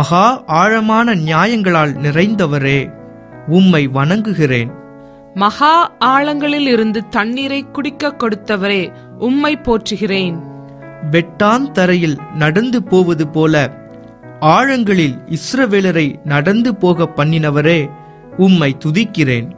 மகா ஆழமான நியாயங்களால் நிறைந்தவரே உம்மை வணங்குகிறேன் மகா ஆழங்களில் இருந்து தண்ணீரை குடிக்க கொடுத்தவரே உம்மை போற்றுகிறேன் வெட்டாந்தரையில் நடந்து போவது போல ஆழங்களில் இஸ்ரவேலரை நடந்து போக பண்ணினவரே உம்மை துதிக்கிறேன்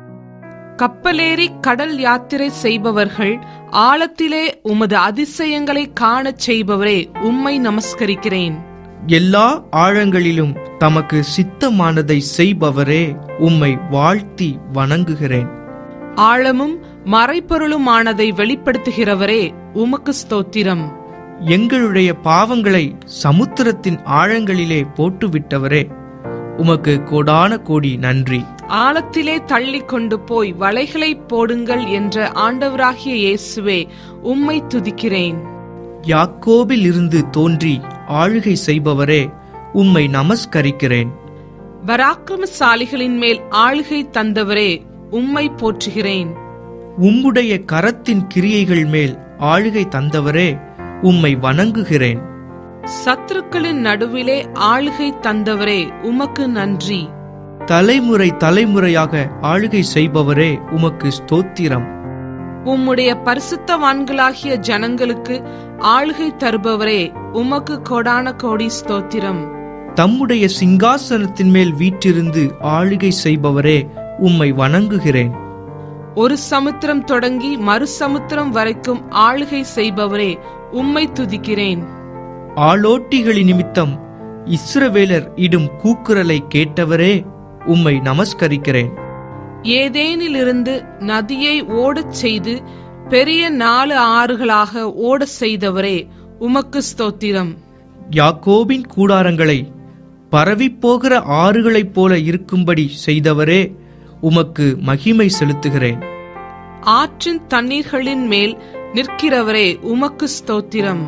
கப்பலேறி கடல் யாத்திரை செய்பவர்கள் ஆழத்திலே உமது அதிசயங்களை காணச் செய்பவரே உம்மை நமஸ்கரிக்கிறேன் எல்லா ஆழங்களிலும் தமக்கு சித்தமானதை செய்பவரே உம்மை வாழ்த்தி வணங்குகிறேன் ஆழமும் மறைப்பொருளுமானதை வெளிப்படுத்துகிறவரே உமக்கு ஸ்தோத்திரம் எங்களுடைய பாவங்களை சமுத்திரத்தின் ஆழங்களிலே போட்டுவிட்டவரே உமக்கு கோடான கோடி நன்றி ஆழத்திலே தள்ளி கொண்டு போய் வலைகளை போடுங்கள் என்ற ஆண்டவராகிய இயேசுவே உம்மை துதிக்கிறேன் யாக்கோபில் இருந்து தோன்றி ஆளுகை செய்பவரே உம்மை நமஸ்கரிக்கிறேன் பராக்கிரமசாலிகளின் மேல் ஆளுகை தந்தவரே உம்மை போற்றுகிறேன் உம்முடைய கரத்தின் கிரியைகள் மேல் ஆளுகை தந்தவரே உம்மை வணங்குகிறேன் சத்துருக்களின் நடுவிலே ஆளுகை தந்தவரே உமக்கு நன்றி தலைமுறை தலைமுறையாக ஆளுகை செய்பவரே உமக்கு ஸ்தோத்திரம் உம்முடைய பரிசுத்தவான்களாகிய ஜனங்களுக்கு ஆளுகை தருபவரே உமக்கு கோடான கோடி ஸ்தோத்திரம் தம்முடைய சிங்காசனத்தின் மேல் வீற்றிருந்து ஆளுகை செய்பவரே உம்மை வணங்குகிறேன் ஒரு சமுத்திரம் தொடங்கி மறு சமுத்திரம் வரைக்கும் ஆளுகை செய்பவரே உம்மை துதிக்கிறேன் ஆளோட்டிகளின் நிமித்தம் இஸ்ரவேலர் இடும் கூக்குரலை கேட்டவரே உம்மை நமஸ்கரிக்கிறேன் ஏதேனிலிருந்து நதியை ஓடச் செய்து பெரிய நாலு ஆறுகளாக ஓடச் செய்தவரே உமக்கு ஸ்தோத்திரம் யாக்கோபின் கூடாரங்களை பரவிப்போகிற ஆறுகளைப் போல இருக்கும்படி செய்தவரே உமக்கு மகிமை செலுத்துகிறேன் ஆற்றின் தண்ணீர்களின் மேல் நிற்கிறவரே உமக்கு ஸ்தோத்திரம்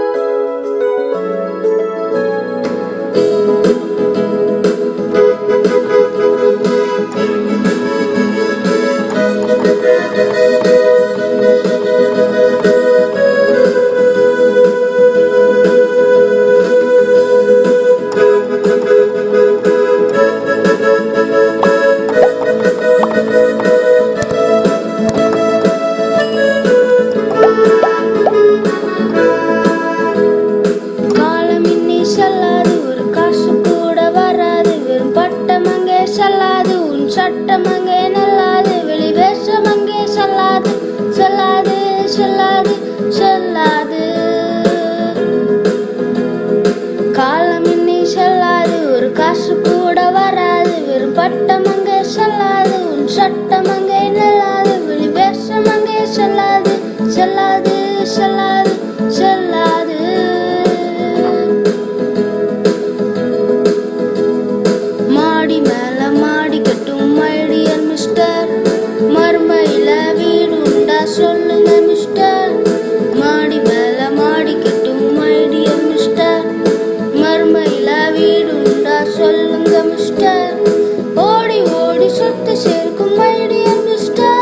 காலம் இன்னி செல்லாது ஒரு காசு கூட வராது வெறும் பட்டம் அங்கே செல்லாது உன் சட்டம் அங்கே நல்லாது வெளி வேஷம் அங்கே செல்லாது செல்லாது செல்லாது செல்லாது காலம் இன்னி செல்லாது ஒரு காசு கூட வராது வெறும் பட்டம் அங்கே செல்லாது உன் சட்டம் அங்கே நல்லாது வெளி வேஷம் அங்கே செல்லாது செல்லாது செல்லாது செல்லாது மாடி மேல மாடி கட்டும் மைடியர் மிஸ்டர் மறுமையில வீடு உண்டா சொல்லுங்க மிஸ்டர் மாடி மேல மாடி கட்டும் மைடியர் மிஸ்டர் மறுமையில வீடு உண்டா சொல்லுங்க மிஸ்டர் ஓடி ஓடி சொத்து சேர்க்கும் மைடியர் மிஸ்டர்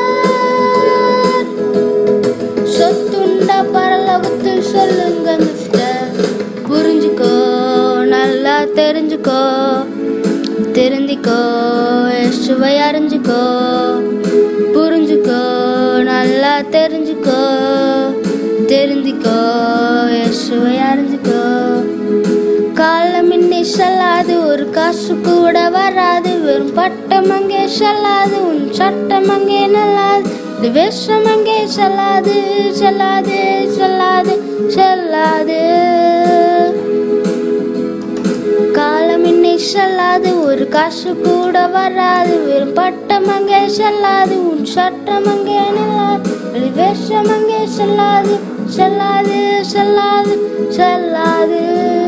சொத்துண்டா பரலோகத்தில் சொல்லுங்க மிஸ்டர் புரிஞ்சுக்கோ நல்லா தெரிஞ்சுக்கோ திருந்திக்கோ சுவை அறிஞ்சுக்கோ புரிஞ்சுக்கோ நல்லா தெரிஞ்சுக்கோ திருந்திக்கோ சுவை அறிஞ்சுக்கோ காலம் இன்னி செல்லாது ஒரு காசு கூட வராது வெறும் பட்டம் அங்கே செல்லாது உன் சட்டம் அங்கே நல்லாது இது வேஷம் அங்கே செல்லாது செல்லாது செல்லாது செல்லாது காலம் இன்னை செல்லாது ஒரு காசு கூட வராது வெறும் பட்டம் அங்கே செல்லாது உன் சட்டம் அங்கே நல்லாது வெளி வேஷம் அங்கே செல்லாது செல்லாது செல்லாது செல்லாது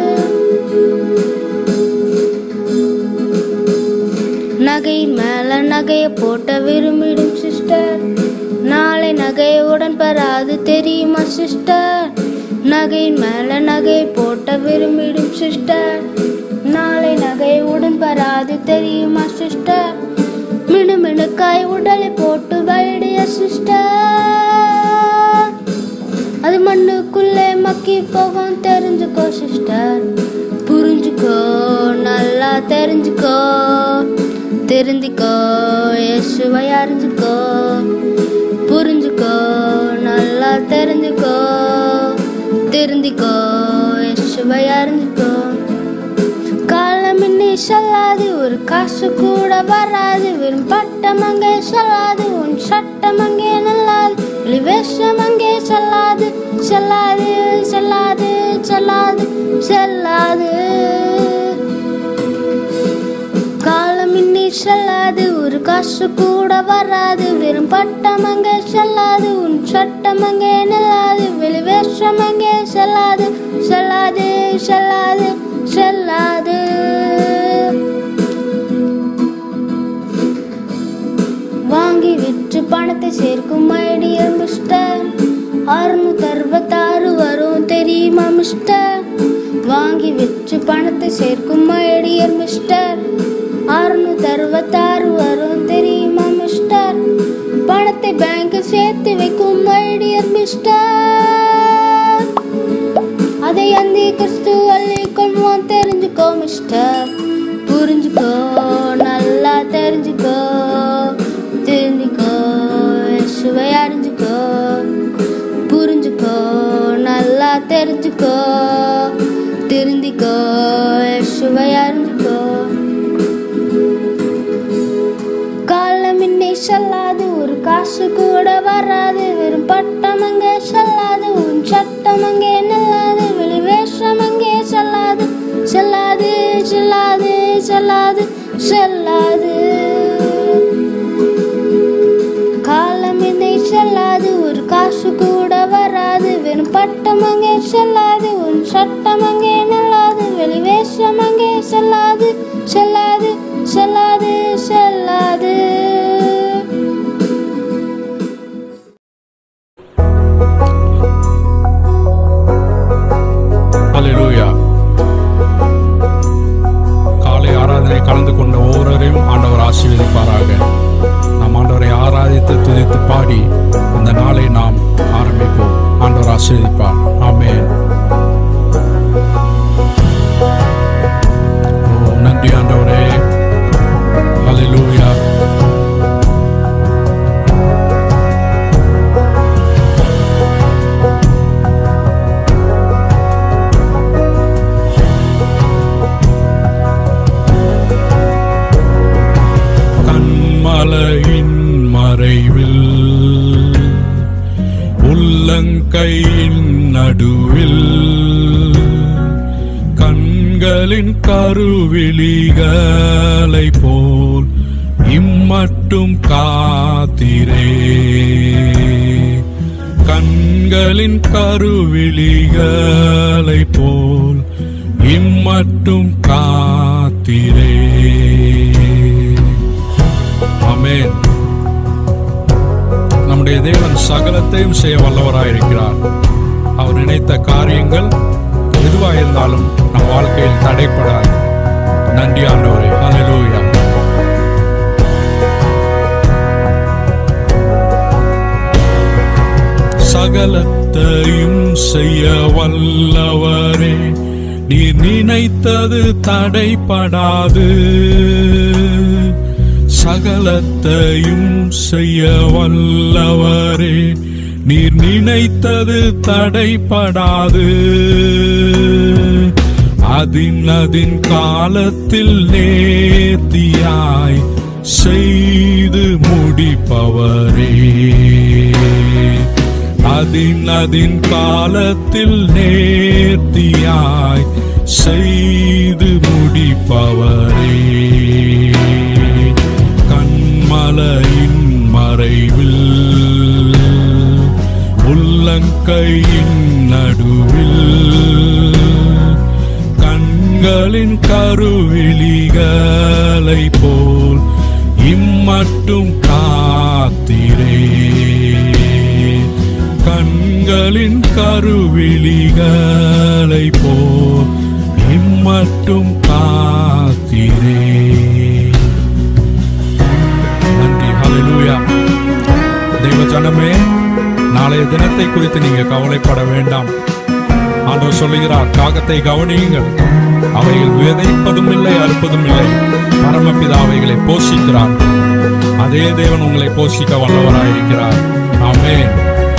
நகை மேல நகைய போட்ட விரும்பிடும் சிஸ்டர் நாளை நகையுடன் பெறாது தெரியுமா சிஸ்டர் நகை மேல நகை போட்ட விரும்பிடும் சிஸ்டர் நாளை நகையுடன் பெறாது தெரியுமா சிஸ்டர் மினுமினுக்காய் உடலை போட்டு வைடிய சிஸ்டர் அது மண்ணுக்குள்ளே மக்கி போகும் தெரிஞ்சுக்கோ சிஸ்டர் புரிஞ்சுக்கோ நல்லா தெரிஞ்சுக்கோ திருந்திக்கோ இயேசுவை அறிஞ்சுக்கோ புரிஞ்சுக்கோ நல்லா தெரிஞ்சுக்கோ திருந்திக்கோ இயேசுவை அறிஞ்சுக்கோ காலம் இன்னி செல்லாது ஒரு காசு கூட வராது வெறும் பட்டம் அங்கே செல்லாது உன் சட்டம் அங்கே நல்லாது வெளிவேஷம் அங்கே செல்லாது செல்லாது செல்லாது செல்லாது செல்லாது காலம் இன்னி செல்லாது ஒரு காசு கூட வராது வெறும் பட்டம் அங்கே செல்லாது உன் சட்டம் அங்கே நல்லாது வெளிவேஷம் அங்கே செல்லாது செல்லாது செல்லாது செல்லாது வாங்கி விற்று பணத்தை சேர்க்கும் ஐடியர் மிஸ்டர் அறுநூத்தி அறுபத்தாறு வரும் தெரியுமா மிஸ்டர் வாங்கி விற்று பணத்தை சேர்க்கும் ஐடியர் மிஸ்டர் அறுநூத்தி அறுபத்தாறு வரும் தெரியுமா மிஸ்டர் பணத்தை பேங்கில் சேர்த்து வைக்கும் ஐடியர் மிஸ்டர் அதை அந்த கிறிஸ்து அள்ளி கொள்வான் தெரிஞ்சுக்கோ மிஸ்டர் புரிஞ்சுக்கோ நல்லா தெரிஞ்சுக்கோ தெரிஞ்சுக்கோ இயேசுவை அறிஞ்சுக்கோ புரிஞ்சுக்கோ நல்லா தெரிஞ்சுக்கோ திருந்திக்கோ இயேசுவை அறிஞ்சுக்கோ காலம் இன்னை செல்லாது ஒரு காசு கூட வராது வெறும் பட்டம் அங்கே செல்லாது உன் சட்டம் அங்கே நல்லாது வெளிவேஷம் அங்கே செல்லாது செல்லாது செல்லாது செல்லாது செல்லாது காலம் என்னை செல்லாது ஒரு காசு கூட வராது வெறும் பட்டம் அங்கே செல்லாது உன் சட்டம் அங்கே நல்லாது வெளிவேஷம் அங்கே செல்லாது செல்லாது செல்லாது செல்லாது ஹalleluya காலை ஆராதனை கலந்து கொண்ட ஒவ்வொருவரையும் ஆண்டவர் ஆசீர்வதிப்பாராக நாம் ஆண்டவரை ஆராதித்து துதித்து பாடி இந்த நாளை நாம் ஆரம்பிப்போம் ஆண்டவர் ஆசீர்வதிப்பார் ஆமென் ஓ, நன்றி ஆண்டவரே ஹalleluya கண்மலையின் மறைவில் உள்ளங்கையின் நடுவில் கண்களின் கருவிழிகளை போல் இம்மட்டும் காத்திரே கண்களின் கருவிழிகளை போல் இம்மட்டும் காத்திரே ஆமென் நம்முடைய தேவன் சகலத்தையும் செய்ய வல்லவராயிருக்கிறார் அவர் நினைத்த காரியங்கள் எதுவாக இருந்தாலும் நம் வாழ்க்கையில் தடைப்படாது நன்றி ஆண்டவரே ஹalleluya சகலத்தையும் செய்ய வல்லவரே நீ நினைத்தது தடைப்படாது சகலத்தையும் செய்ய வல்லவரே நீர் நினைத்தது தடைப்படாது அதின் அதின் காலத்தில் நேர்த்தியாய் செய்து முடிப்பவரே அதின் அதின் காலத்தில் நேர்த்தியாய் செய்து முடிப்பவரே கண்மலையின் மறைவில் உள்ளங்கையின் நடுவில் கண்களின் கருவிழிகளை போல் இம்மட்டும் காத்திரே கண்களின் கருவிழிகளை போல் இம்மட்டும் காத்திரே நன்றி ஹalleluya தெய்வ ஜனமே நாளைய தினத்தை குறித்து நீங்க கவலைப்பட வேண்டாம் ஆண்டவர் சொல்லுகிறார் காகத்தை கவனியுங்கள் அவைகள் விதைப்பதும் இல்லை அறுப்பதும் இல்லை பரமபிதா அவைகளை போஷிக்கிறார் அதே தேவன் உங்களை போஷிக்க வல்லவராயிருக்கிறார் ஆமென்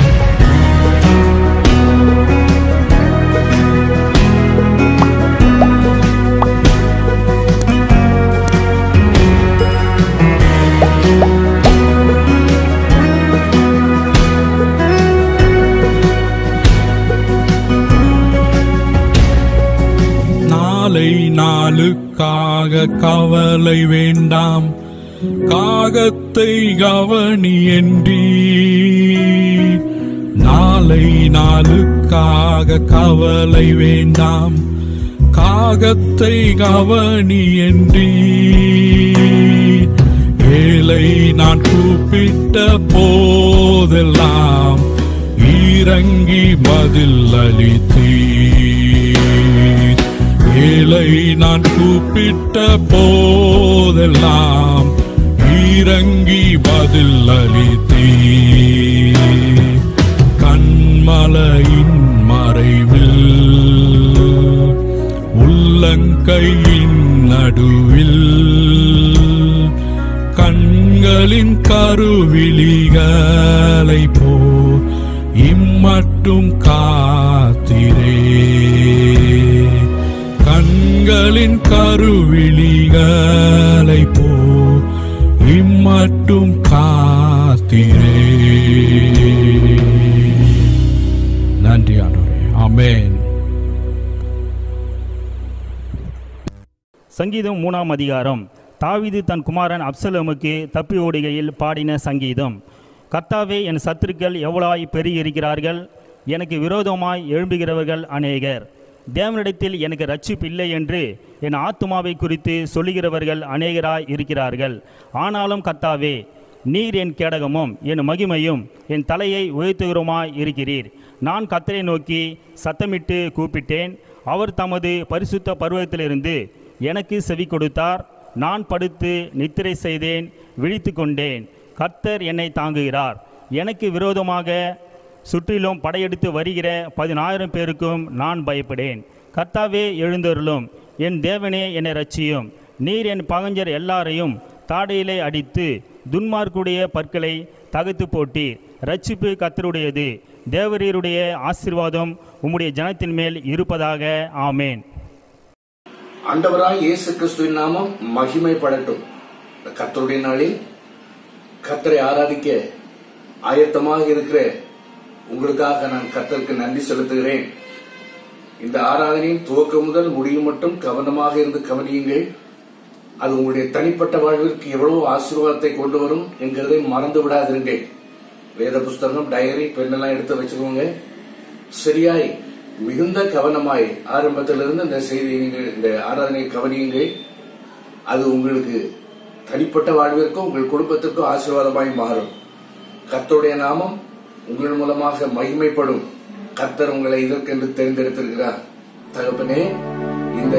நாளை நாளுக்காக கவலை வேண்டாம் காகத்தை கவனி என்றீ நாளை நாளுக்காக கவலை வேண்டாம் காகத்தை கவனி என்றீ ஏழை நான் கூப்பிட்ட போதெல்லாம் இறங்கி பதில் அளித்தீர் ஏழை நான் கூப்பிட்ட போதெல்லாம் இறங்கி பதில் அளித்தீர் கண்மலையின் மறைவில் உள்ளங்கையின் நடுவில் கண்களின் கருவிழிகளை போ இம்மட்டும் காத்திரே கண்களின் கருவிழிகளை போ இம்மட்டும் காத்திரே நன்றி ஆண்டவரே ஆமென் சங்கீதம் மூணாம் அதிகாரம் தாவீது தன் குமாரன் அப்சலோமுக்கு தப்பி ஓடுகையில் பாடின சங்கீதம் கர்த்தாவே என் சத்துருக்கள் எவ்வளவாய் பெருகியிருக்கிறார்கள் எனக்கு விரோதமாய் எழும்புகிறவர்கள் அநேகர் தேவனிடத்தில் எனக்கு ரட்சிப்பு இல்லை என்று என் ஆத்துமாவை குறித்து சொல்லுகிறவர்கள் அநேகராய் இருக்கிறார்கள் ஆனாலும் கர்த்தாவே நீர் என் கேடகமும் என் மகிமையும் என் தலையை உயர்த்துகிறோமாய் இருக்கிறீர் நான் கத்தரை நோக்கி சத்தமிட்டு கூப்பிட்டேன் அவர் தமது பரிசுத்த பருவத்திலிருந்து எனக்கு செவி கொடுத்தார் நான் படுத்து நித்திரை செய்தேன் விழித்து கொண்டேன் கர்த்தர் என்னை தாங்குகிறார் எனக்கு விரோதமாக சுற்றிலும் படையெடுத்து வருகிற பதினாயிரம் பேருக்கும் நான் பயப்படேன் கர்த்தாவே எழுந்தருளும் என் தேவனே என்னை ரட்சியும் நீர் என் பகஞ்சர் எல்லாரையும் தாடையிலே அடித்து துன்மார்க்குடைய பற்களை தகத்து போட்டீர் ரட்சிப்பு கத்தருடையது தேவரீருடைய ஆசீர்வாதம் உம்முடைய ஜனத்தின் மேல் இருப்பதாக ஆமேன் ஆண்டவராய் இயேசு கிறிஸ்துவின் நாமம் மகிமைப்படட்டும் இந்த கர்த்தருடைய நாளில் கர்த்தரை ஆராதிக்க ஆயத்தமாக இருக்கிற உங்களுக்காக நான் கர்த்தருக்கு நன்றி செலுத்துகிறேன் இந்த ஆராதனையின் துவக்கம் முதல் முடியும் மட்டும் கவனமாக இருந்து கவனியுங்கள் அது உங்களுடைய தனிப்பட்ட வாழ்விற்கு எவ்வளவு ஆசீர்வாதத்தை கொண்டு வரும் என்கிறதை மறந்து விடாதிருங்கள் வேத புஸ்தகம் டைரி பெண்ணெல்லாம் எடுத்து வச்சுக்கோங்க சரியாய் மிகுந்த கவனமாய் ஆரம்பத்திலிருந்து இந்த செய்தியை நீங்கள் இந்த ஆராதனையை கவனியுங்கள் அது உங்களுக்கு தனிப்பட்ட வாழ்விற்கும் உங்கள் குடும்பத்திற்கும் ஆசீர்வாதமாய் மாறும் கர்த்தருடைய நாமம் உங்கள் மூலமாக மகிமைப்படும் கர்த்தர் உங்களை இதற்கென்று தெரிந்தெடுத்திருக்கிறார் தகப்பனே இந்த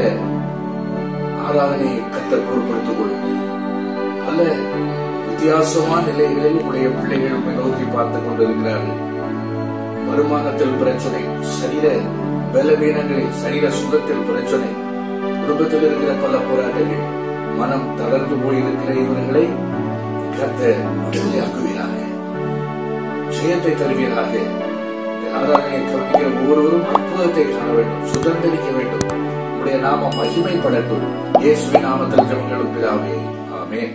ஆராதனையை கர்த்தர் பொருட்படுத்திக் கொள்ளும் அல்ல வித்தியாசமான நிலைகளில் உடைய பிள்ளைகள் உம்மை நோக்கி பார்த்துக் கொண்டிருக்கிறார்கள் வருமானத்தில் பிரச்சனை சரீர பலவீனங்களில் சரீர சுகத்தில் பிரச்சனை குடும்பத்தில் இருக்கிற பல போராட்டங்கள் மனம் தளர்ந்து போயிருக்கிற இவர்களை கத்த விடுதலையாக்குவீராக ஜெயத்தை தருவீராக இந்த ஆராதனையை கவனிக்கிற ஒவ்வொருவரும் அற்புதத்தை காண வேண்டும் சுதந்திரிக்க வேண்டும் உடைய நாம மகிமைப்படட்டும் இயேசுவின் நாமத்தில் ஜெபங்களும் பிதாவே ஆமென்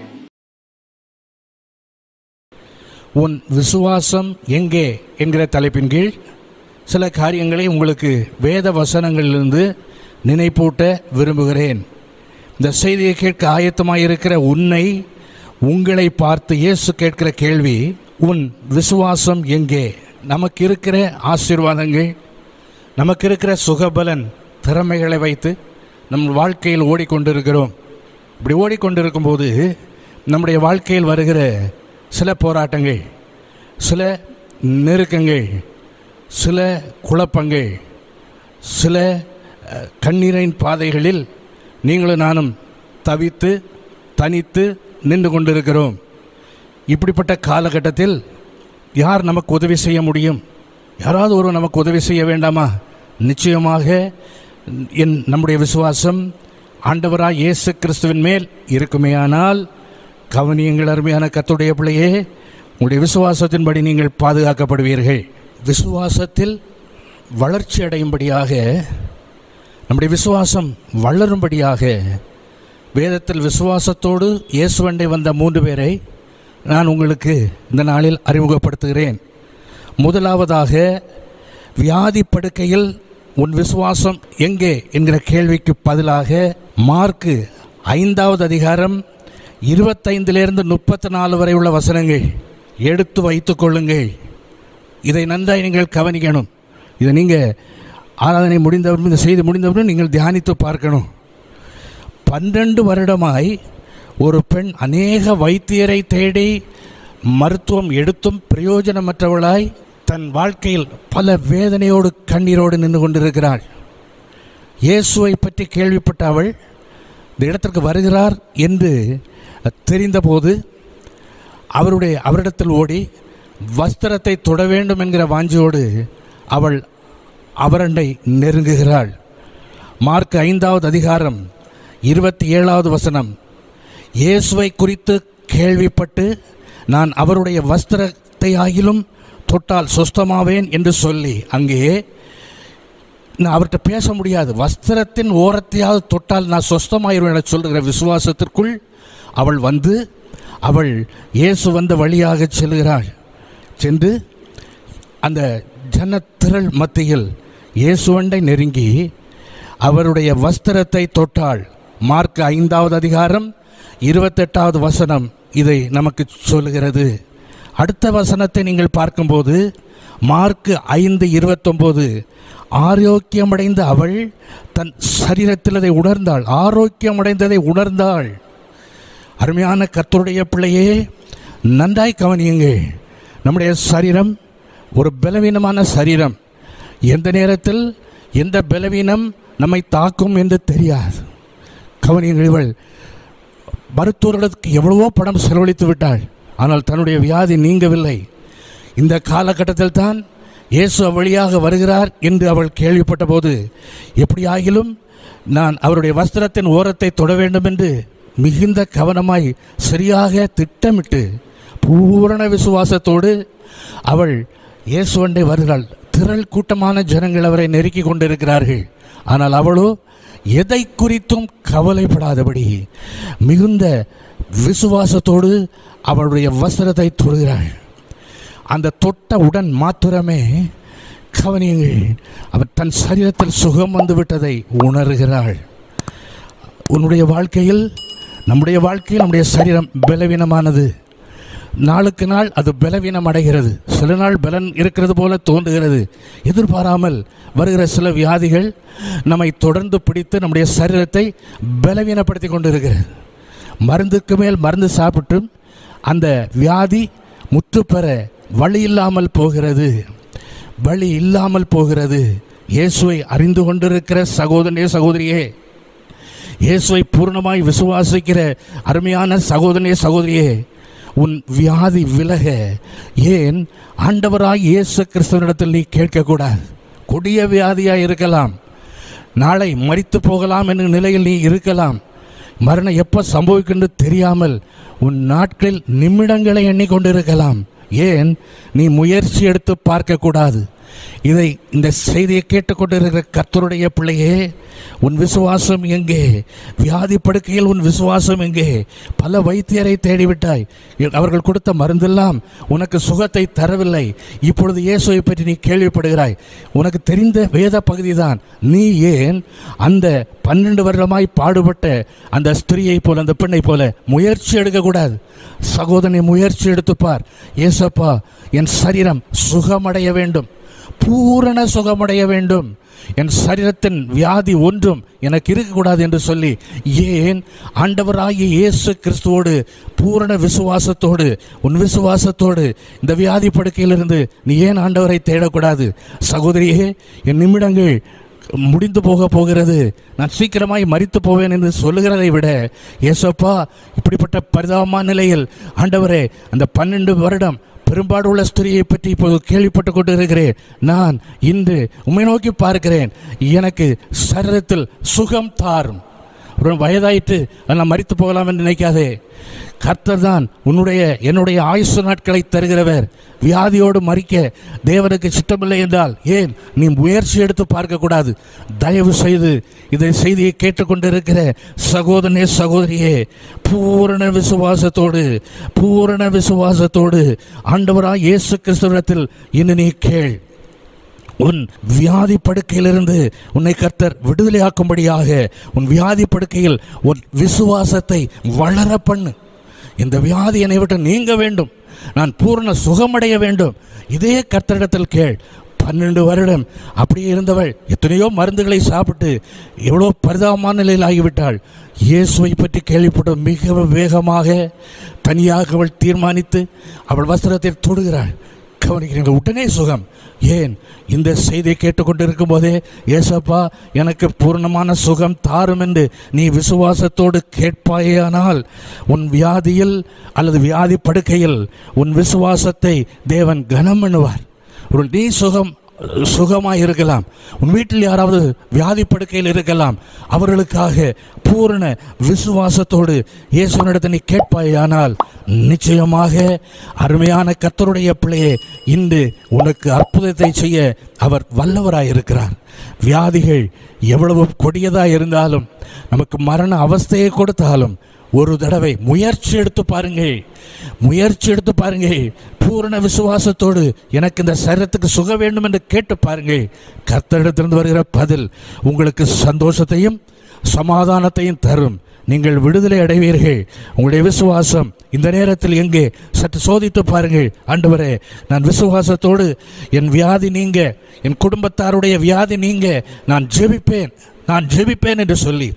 உன் விசுவாசம் எங்கே என்கிற தலைப்பின் கீழ் சில காரியங்களை உங்களுக்கு வேத வசனங்களிலிருந்து நினைப்பூட்ட விரும்புகிறேன் இந்த செய்தியை கேட்க ஆயத்தமாயிருக்கிற உன்னை உங்களை பார்த்து இயேசு கேட்கிற கேள்வி உன் விசுவாசம் எங்கே நமக்கு இருக்கிற ஆசீர்வாதங்கள் நமக்கு இருக்கிற சுகபலன் திறமைகளை வைத்து நம் வாழ்க்கையில் ஓடிக்கொண்டிருக்கிறோம் இப்படி ஓடிக்கொண்டிருக்கும்போது நம்முடைய வாழ்க்கையில் வருகிற சில போராட்டங்கள் சில நெருக்கங்கள் சில குழப்பங்கள் சில அஹ், கண்ணீரின் பாதைகளில் நீங்களும் நானும் தவித்து தனித்து நின்று கொண்டிருக்கிறோம் இப்படிப்பட்ட காலகட்டத்தில் யார் நமக்கு உதவி செய்ய முடியும் யாராவது ஒருவர் நமக்கு உதவி செய்ய வேண்டாமா நிச்சயமாக என் நம்முடைய விசுவாசம் ஆண்டவராய் இயேசு கிறிஸ்துவின் மேல் இருக்குமேயானால் கவனியங்கள் அருமையான கத்துடைய பிள்ளையே உங்களுடைய விசுவாசத்தின்படி நீங்கள் பாதுகாக்கப்படுவீர்கள் விசுவாசத்தில் வளர்ச்சி அடையும்படியாக நம்முடைய விசுவாசம் வளரும்படியாக வேதத்தில் விசுவாசத்தோடு இயேசுவண்டை வந்த மூன்று பேரை நான் உங்களுக்கு இந்த நாளில் அறிமுகப்படுத்துகிறேன் முதலாவதாக வியாதி படுக்கையில் உன் விசுவாசம் எங்கே என்கிற கேள்விக்கு பதிலாக மார்க்கு ஐந்தாவது அதிகாரம் இருபத்தைந்திலிருந்து முப்பத்தி நாலு வரை உள்ள வசனங்கள் எடுத்து வைத்துக் கொள்ளுங்கள் இதை நன்றாய் நீங்கள் கவனிக்கணும் இதை நீங்கள் ஆராதனை முடிந்தவரும் இந்த செய்தி முடிந்தவரும் நீங்கள் தியானித்து பார்க்கணும் பன்னெண்டு வருடமாய் ஒரு பெண் அநேக வைத்தியரை தேடி மருத்துவம் எடுத்தும் பிரயோஜனமற்றவளாய் தன் வாழ்க்கையில் பல வேதனையோடு கண்ணீரோடு நின்று கொண்டிருக்கிறாள் இயேசுவை பற்றி கேள்விப்பட்ட அவள் இந்த இடத்திற்கு வருகிறார் என்று தெரிந்தபோது அவருடைய அவரிடத்தில் ஓடி வஸ்திரத்தை தொட வேண்டும் என்கிற வாஞ்சியோடு அவள் அவரண்டை நெருங்குகிறாள் மார்க் ஐந்தாவது அதிகாரம் இருபத்தி ஏழாவது வசனம் இயேசுவை குறித்து கேள்விப்பட்டு நான் அவருடைய வஸ்திரத்தை ஆகிலும் தொட்டால் சுஸ்தமாவேன் என்று சொல்லி அங்கே நான் அவர்கிட்ட பேச முடியாது வஸ்திரத்தின் ஓரத்தையாவது தொட்டால் நான் சொஸ்தமாயிருவேன் என சொல்லுகிற விசுவாசத்திற்குள் அவள் வந்து அவள் இயேசு வந்த வழியாக செல்கிறாள் சென்று அந்த ஜனத்திரள் மத்தியில் இயேசுவண்டை நெருங்கி அவருடைய வஸ்திரத்தை தொட்டாள் மார்க் ஐந்தாவது அதிகாரம் இருபத்தெட்டாவது வசனம் இதை நமக்கு சொல்லுகிறது அடுத்த வசனத்தை நீங்கள் பார்க்கும்போது மார்க் ஐந்து இருபத்தொம்போது ஆரோக்கியமடைந்த அவள் தன் சரீரத்தில் அதை உணர்ந்தாள் ஆரோக்கியமடைந்ததை உணர்ந்தாள் அருமையான கர்த்தருடைய பிள்ளையே நன்றாய் கவனியுங்கள் நம்முடைய சரீரம் ஒரு பலவீனமான சரீரம் எந்த நேரத்தில் எந்த பலவீனம் நம்மை தாக்கும் என்று தெரியாது கவனியுங்கள் இவள் மருத்துவர்களுக்கு எவ்வளவோ பணம் செலவழித்து விட்டாள் ஆனால் தன்னுடைய வியாதி நீங்கவில்லை இந்த காலகட்டத்தில் தான் இயேசு வழியாக வருகிறார் என்று அவள் கேள்விப்பட்ட போது எப்படியாகிலும் நான் அவருடைய வஸ்திரத்தின் ஓரத்தை தொட வேண்டும் என்று மிகுந்த கவனமாய் சரியாக திட்டமிட்டு பூரண விசுவாசத்தோடு அவள் இயேசுவண்டை வருகிறாள் திரள் கூட்டமான ஜனங்கள் அவரை நெருக்கி கொண்டிருக்கிறார்கள் ஆனால் அவளோ எதை குறித்தும் கவலைப்படாதபடி மிகுந்த விசுவாசத்தோடு அவளுடைய வஸ்திரத்தை தொடுகிறாள் அந்த தொட்ட உடன் மாத்திரமே கவனியுங்கள் அவன் தன் சரீரத்தில் சுகம் வந்து விட்டதை உணர்கிறாள் உன்னுடைய வாழ்க்கையில் நம்முடைய வாழ்க்கையில் நம்முடைய சரீரம் பலவீனமானது நாளுக்கு நாள் அது பலவீனம் அடைகிறது சில நாள் பலன் இருக்கிறது போல தோன்றுகிறது எதிர்பாராமல் வருகிற சில வியாதிகள் நம்மை தொடர்ந்து பிடித்து நம்முடைய சரீரத்தை பலவீனப்படுத்தி கொண்டிருக்கிறது மருந்துக்கு மேல் மருந்து சாப்பிட்டும் அந்த வியாதி முற்று பெற வழி இல்லாமல் போகிறது வழி இல்லாமல் போகிறது இயேசுவை அறிந்து கொண்டிருக்கிற சகோதரனே சகோதரியே இயேசுவை பூர்ணமாய் விசுவாசிக்கிற அருமையான சகோதரனே சகோதரியே உன் வியாதி விலக ஏன் ஆண்டவராய் இயேசு கிறிஸ்துவனிடத்தில் நீ கேட்கக்கூடாது கொடிய வியாதியாய் இருக்கலாம் நாளை மறித்து போகலாம் என்ற நிலையில் நீ இருக்கலாம் மரணம் எப்போ சம்பவிக்கின்ற தெரியாமல் உன் நாட்களில் நிமிடங்களை எண்ணிக்கொண்டிருக்கலாம் ஏன் நீ முயற்சி எடுத்து பார்க்கக்கூடாது இதை இந்த செய்தியை கேட்டுக்கொண்டிருக்கிற கர்த்தருடைய பிள்ளையே உன் விசுவாசம் எங்கே வியாதி படுக்கையில் உன் விசுவாசம் எங்கே பல வைத்தியரை தேடிவிட்டாய் அவர்கள் கொடுத்த மருந்தெல்லாம் உனக்கு சுகத்தை தரவில்லை இப்பொழுது இயேசுவை பற்றி நீ கேள்விப்படுகிறாய் உனக்கு தெரிந்த வேத பகுதிதான் நீ ஏன் அந்த பன்னெண்டு வருடமாய் பாடுபட்ட அந்த ஸ்திரியை போல அந்த பெண்ணை போல முயற்சி எடுக்கக்கூடாது சகோதரனை முயற்சி எடுத்துப்பார் ஏசப்பா என் சரீரம் சுகமடைய வேண்டும் பூரண சுகமடைய வேண்டும் என் சரீரத்தின் வியாதி ஒன்றும் எனக்கு இருக்கக்கூடாது என்று சொல்லி ஏன் ஆண்டவராகிய இயேசு கிறிஸ்துவோடு பூரண விசுவாசத்தோடு உன் விசுவாசத்தோடு இந்த வியாதி படுக்கையிலிருந்து நீ ஏன் ஆண்டவரை தேடக்கூடாது சகோதரியே என் நிமிடங்கள் முடிந்து போக போகிறது நான் சீக்கிரமாய் மறித்து போவேன் என்று சொல்லுகிறதை விட ஏசப்பா இப்படிப்பட்ட பரிதாபமான நிலையில் ஆண்டவரே அந்த பன்னெண்டு வருடம் பெரும்பாடுள்ள ஸ்திரியை பற்றி இப்போது கேள்விப்பட்டு கொண்டு இருக்கிறேன் நான் இன்று உண்மை நோக்கி பார்க்கிறேன் எனக்கு சரீரத்தில் சுகம் தாரும் ஒரு வயதாயிட்டு நான் மறித்து போகலாம் என்று நினைக்காதே கர்த்தர் தான் உன்னுடைய என்னுடைய ஆயுசு நாட்களை தருகிறவர் வியாதியோடு மறிக்க தேவனுக்கு சித்தமில்லை என்றால் ஏன் நீ முயற்சி எடுத்து பார்க்கக்கூடாது தயவு செய்து இதை செய்தியை கேட்டுக்கொண்டிருக்கிற சகோதரனே சகோதரியே பூரண விசுவாசத்தோடு பூரண விசுவாசத்தோடு ஆண்டவராய் இயேசு கிறிஸ்துவிடத்தில் இன்று நீ கேள் உன் வியாதி படுக்கையிலிருந்து உன்னை கர்த்தர் விடுதலையாக்கும்படியாக உன் வியாதி படுக்கையில் உன் விசுவாசத்தை வளர பண்ணு இந்த வியாதி என்னை விட்டு நீங்க வேண்டும் நான் பூரண சுகமடைய வேண்டும் இதே கர்த்தரிடத்தில் கேள் பன்னெண்டு வருடம் அப்படியே இருந்தவள் எத்தனையோ மருந்துகளை சாப்பிட்டு எவ்வளோ பரிதாபமான நிலையில் ஆகிவிட்டாள் இயேசுவை பற்றி கேள்விப்பட்ட மிக வேகமாக தனியாக அவள் தீர்மானித்து அவள் வஸ்திரத்தை தொடுகிறாள் கவனிக்கிறீர்கள் உடனே சுகம் ஏன் இந்த செய்தியை கேட்டுக்கொண்டிருக்கும் போதே ஏசப்பா எனக்கு பூர்ணமான சுகம் தாரும் என்று நீ விசுவாசத்தோடு கேட்பாயானால் உன் வியாதியில் அல்லது வியாதி படுக்கையில் உன் விசுவாசத்தை தேவன் கனம் பண்ணுவார் ஒரு நீ சுகம் சுகமாய் இருக்கலாம் உன் வீட்டில் யாராவது வியாதி படுக்கையில் இருக்கலாம் அவர்களுக்காக பூரண விசுவாசத்தோடு இயேசுவனிடத்தை நீ கேட்பாயானால் நிச்சயமாக அருமையான கர்த்தருடைய பிள்ளையே இன்று உனக்கு அற்புதத்தை செய்ய அவர் வல்லவராய் இருக்கிறார் வியாதிகள் எவ்வளவு கொடியதாக இருந்தாலும் நமக்கு மரண அவஸ்தையை கொடுத்தாலும் ஒரு தடவை முயற்சி எடுத்து பாருங்கள் முயற்சி எடுத்து பாருங்கள் பூரண விசுவாசத்தோடு எனக்கு இந்த சரீரத்துக்கு சுக வேண்டும் என்று கேட்டு பாருங்கள் கர்த்தரிடத்திலிருந்து வருகிற பதில் உங்களுக்கு சந்தோஷத்தையும் சமாதானத்தையும் தரும் நீங்கள் விடுதலை அடைவீர்கள் உங்களுடைய விசுவாசம் இந்த நேரத்தில் எங்கே சற்று சோதித்து பாருங்கள் ஆண்டவரே நான் விசுவாசத்தோடு என் வியாதி நீங்க என் குடும்பத்தாருடைய வியாதி நீங்க நான் ஜெபிப்பேன் நான் ஜெபிப்பேன் என்று சொல்லி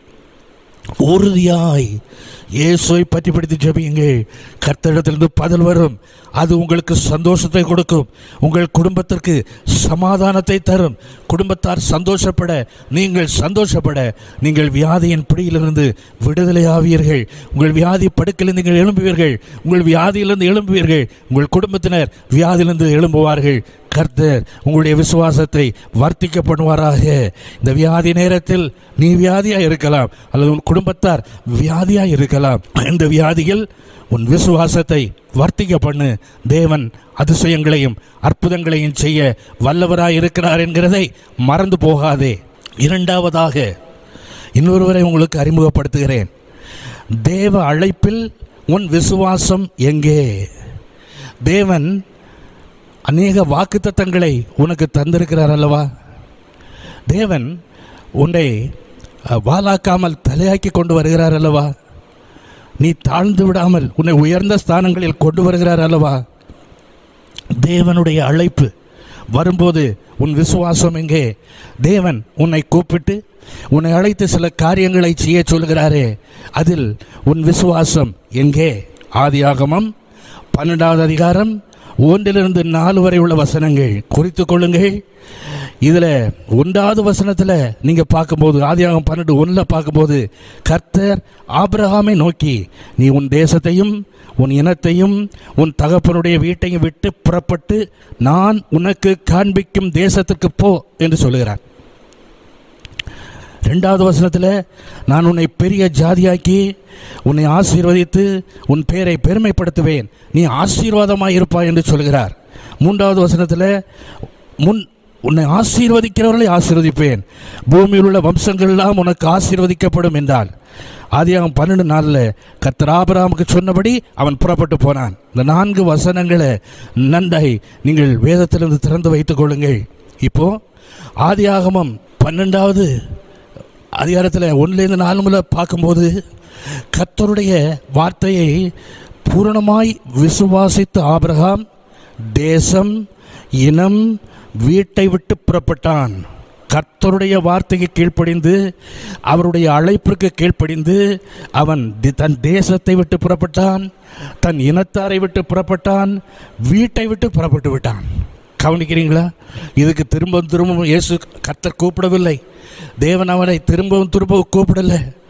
உறுதியாய் இயேசுவை பற்றி படித்து ஜெபியுங்கள் கர்த்தரிடத்திலிருந்து பதில் வரும் அது உங்களுக்கு சந்தோஷத்தை கொடுக்கும் உங்கள் குடும்பத்திற்கு சமாதானத்தை தரும் குடும்பத்தார் சந்தோஷப்பட நீங்கள் சந்தோஷப்பட நீங்கள் வியாதியின் பிடியிலிருந்து விடுதலை ஆவீர்கள் உங்கள் வியாதி படுக்கையில் நீங்கள் எழும்புவீர்கள் உங்கள் வியாதியிலிருந்து எழும்புவீர்கள் உங்கள் குடும்பத்தினர் வியாதியிலிருந்து எழும்புவார்கள் கர்த்தர் உங்களுடைய விசுவாசத்தை வர்த்திக்க பண்ணுவாராக இந்த வியாதி நேரத்தில் நீ வியாதியா இருக்கலாம் அல்லது உன் குடும்பத்தார் வியாதியா இருக்கலாம் இந்த வியாதியில் உன் விசுவாசத்தை வர்த்திக்க பண்ணு தேவன் அதிசயங்களையும் அற்புதங்களையும் செய்ய வல்லவராய் இருக்கிறார் என்கிறதை மறந்து போகாதே இரண்டாவதாக இன்னொருவரை உங்களுக்கு அறிமுகப்படுத்துகிறேன் தேவ அழைப்பில் உன் விசுவாசம் எங்கே தேவன் அநேக வாக்குத்தத்தங்களை உனக்கு தந்திருக்கிறார் அல்லவா தேவன் உன்னை அஹ், வாலாக்காமல் தலையாக்கி கொண்டு வருகிறார் அல்லவா நீ தாழ்ந்து விடாமல் உன்னை உயர்ந்த ஸ்தானங்களில் கொண்டு வருகிறார் அல்லவா தேவனுடைய அழைப்பு வரும்போது உன் விசுவாசம் எங்கே தேவன் உன்னை கூப்பிட்டு உன்னை அழைத்து சில காரியங்களை செய்ய சொல்கிறாரே அதில் உன் விசுவாசம் எங்கே ஆதியாகமம் பன்னெண்டாவது அதிகாரம் ஒன்றிலிருந்து நாலு வரை உள்ள வசனங்கள் குறித்து கொள்ளுங்கள் இதில் ஒன்றாவது வசனத்தில் நீங்கள் பார்க்கும்போது ஆதியாகம் பன்னெண்டு ஒன்றில் பார்க்கும்போது கர்த்தர் ஆபிரகாமை நோக்கி நீ உன் தேசத்தையும் உன் இனத்தையும் உன் தகப்பனுடைய வீட்டையும் விட்டு புறப்பட்டு நான் உனக்கு காண்பிக்கும் தேசத்துக்கு போ என்று சொல்லுகிறார் ரெண்டாவது வசனத்தில் நான் உன்னை பெரிய ஜாதியாக்கி உன்னை ஆசீர்வதித்து உன் பேரை பெருமைப்படுத்துவேன் நீ ஆசீர்வாதமாய் இருப்பாய் என்று சொல்கிறார் மூன்றாவது வசனத்தில் முன் உன்னை ஆசீர்வதிக்கிறவர்களை ஆசீர்வதிப்பேன் பூமியில் உள்ள வம்சங்கள் எல்லாம் உனக்கு ஆசீர்வதிக்கப்படும் என்றால் ஆதியாகம் பன்னெண்டு நாளில் கர்த்தர் ஆபிரகாமுக்கு சொன்னபடி அவன் புறப்பட்டு போனான் இந்த நான்கு வசனங்களை நன்றாய் நீங்கள் வேதத்திலிருந்து திறந்து வைத்துக் கொள்ளுங்கள் இப்போ ஆதியாகமம் பன்னெண்டாவது அதிகாரத்தில் ஒன்றுலேருந்து நாலு முறை பார்க்கும்போது கர்த்தருடைய வார்த்தையை பூரணமாய் விசுவாசித்த ஆபிரகாம் தேசம் இனம் வீட்டை விட்டு புறப்பட்டான் கர்த்தருடைய வார்த்தைக்கு கீழ்ப்படிந்து அவருடைய அழைப்பிற்கு கீழ்ப்படிந்து அவன் தி- தன் தேசத்தை விட்டு புறப்பட்டான் தன் இனத்தாரை விட்டு புறப்பட்டான் வீட்டை விட்டு புறப்பட்டு விட்டான் கவனிக்கிறீங்களா இதுக்கு திரும்பவும் திரும்பவும் இயேசு கர்த்தர் கூப்பிடவில்லை தேவன் அவனை திரும்பவும் திரும்பவும் கூப்பிடல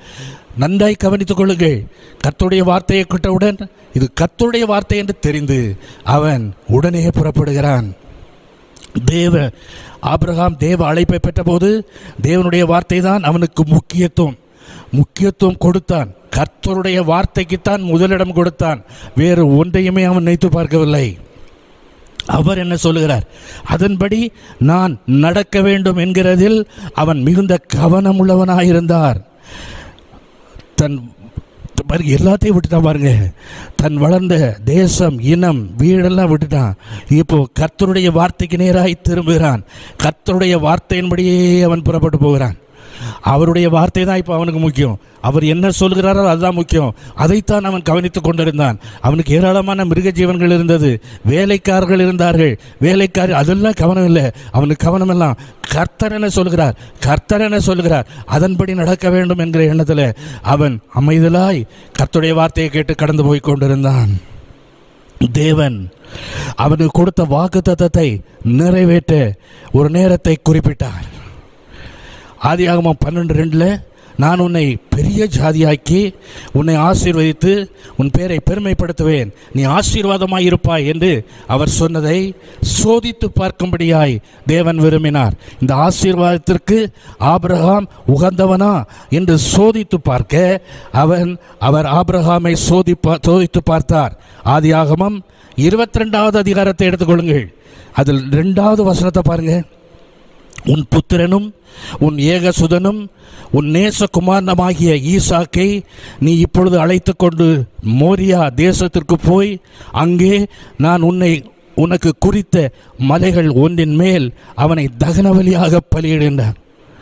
நன்றாய் கவனித்துக் கொள்ளுங்கள் கர்த்தருடைய வார்த்தையை கேட்டவுடன் இது கர்த்தருடைய வார்த்தை என்று தெரிந்து அவன் உடனே புறப்படுகிறான் தேவ ஆபிரகாம் தேவ அழைப்பை பெற்றபோது தேவனுடைய வார்த்தை தான் அவனுக்கு முக்கியத்துவம் முக்கியத்துவம் கொடுத்தான் கர்த்தருடைய வார்த்தைக்குத்தான் முதலிடம் கொடுத்தான் வேறு ஒன்றையுமே அவன் நினைத்து பார்க்கவில்லை அவர் என்ன சொல்லுகிறார் அதன்படி நான் நடக்க வேண்டும் என்கிறதில் அவன் மிகுந்த கவனம் உள்ளவனாயிருந்தார் தன் பாருங்க எல்லாத்தையும் விட்டுட்டான் பாருங்க தன் வளர்ந்த தேசம் இனம் வீடெல்லாம் விட்டுட்டான் இப்போ கர்த்தருடைய வார்த்தைக்கு நேராய் திரும்புகிறான் கர்த்தருடைய வார்த்தையின்படியே அவன் புறப்பட்டு போகிறான் அவருடைய வார்த்தை தான் இப்போ அவனுக்கு முக்கியம் அவர் என்ன சொல்கிறாரோ அதுதான் முக்கியம் அதைத்தான் அவன் கவனித்துக் கொண்டிருந்தான் அவனுக்கு ஏராளமான மிருக ஜீவன்கள் இருந்தது வேலைக்காரர்கள் இருந்தார்கள் வேலைக்காரர் அதெல்லாம் கவனம் இல்லை அவனுக்கு கவனம் எல்லாம் கர்த்தர் என்ன சொல்கிறார் கர்த்தர் என்ன சொல்கிறார் அதன்படி நடக்க வேண்டும் என்கிற எண்ணத்தில் அவன் அமைதலாய் கர்த்தருடைய வார்த்தையை கேட்டு கடந்து போய் கொண்டிருந்தான் தேவன் அவனுக்கு கொடுத்த வாக்கு தத்தத்தை நிறைவேற்ற ஒரு நேரத்தை குறிப்பிட்டார் ஆதியாகமம் பன்னெண்டு ரெண்டில் நான் உன்னை பெரிய ஜாதியாக்கி உன்னை ஆசீர்வதித்து உன் பேரை பெருமைப்படுத்துவேன் நீ ஆசீர்வாதமாய் இருப்பாய் என்று அவர் சொன்னதை சோதித்து பார்க்கும்படியாய் தேவன் விரும்பினார் இந்த ஆசீர்வாதத்திற்கு ஆபிரகாம் உகந்தவனா என்று சோதித்து பார்க்க அவன் அவர் ஆபிரகாமை சோதிப்பா சோதித்து பார்த்தார் ஆதியாகமம் இருபத்தி ரெண்டாவது அதிகாரத்தை எடுத்துக்கொள்ளுங்கள் அதில் ரெண்டாவது வசனத்தை பாருங்க உன் புத்திரனும் உன் ஏகசுதனும் உன் நேசகுமாரனமாகிய ஈசாக்கை நீ இப்பொழுது அழைத்து கொண்டு மோரியா தேசத்திற்கு போய் அங்கே நான் உன்னை உனக்கு குறித்த மலைகள் ஒன்றின் மேல் அவனை தகனவலியாக பலியிடுகின்றான்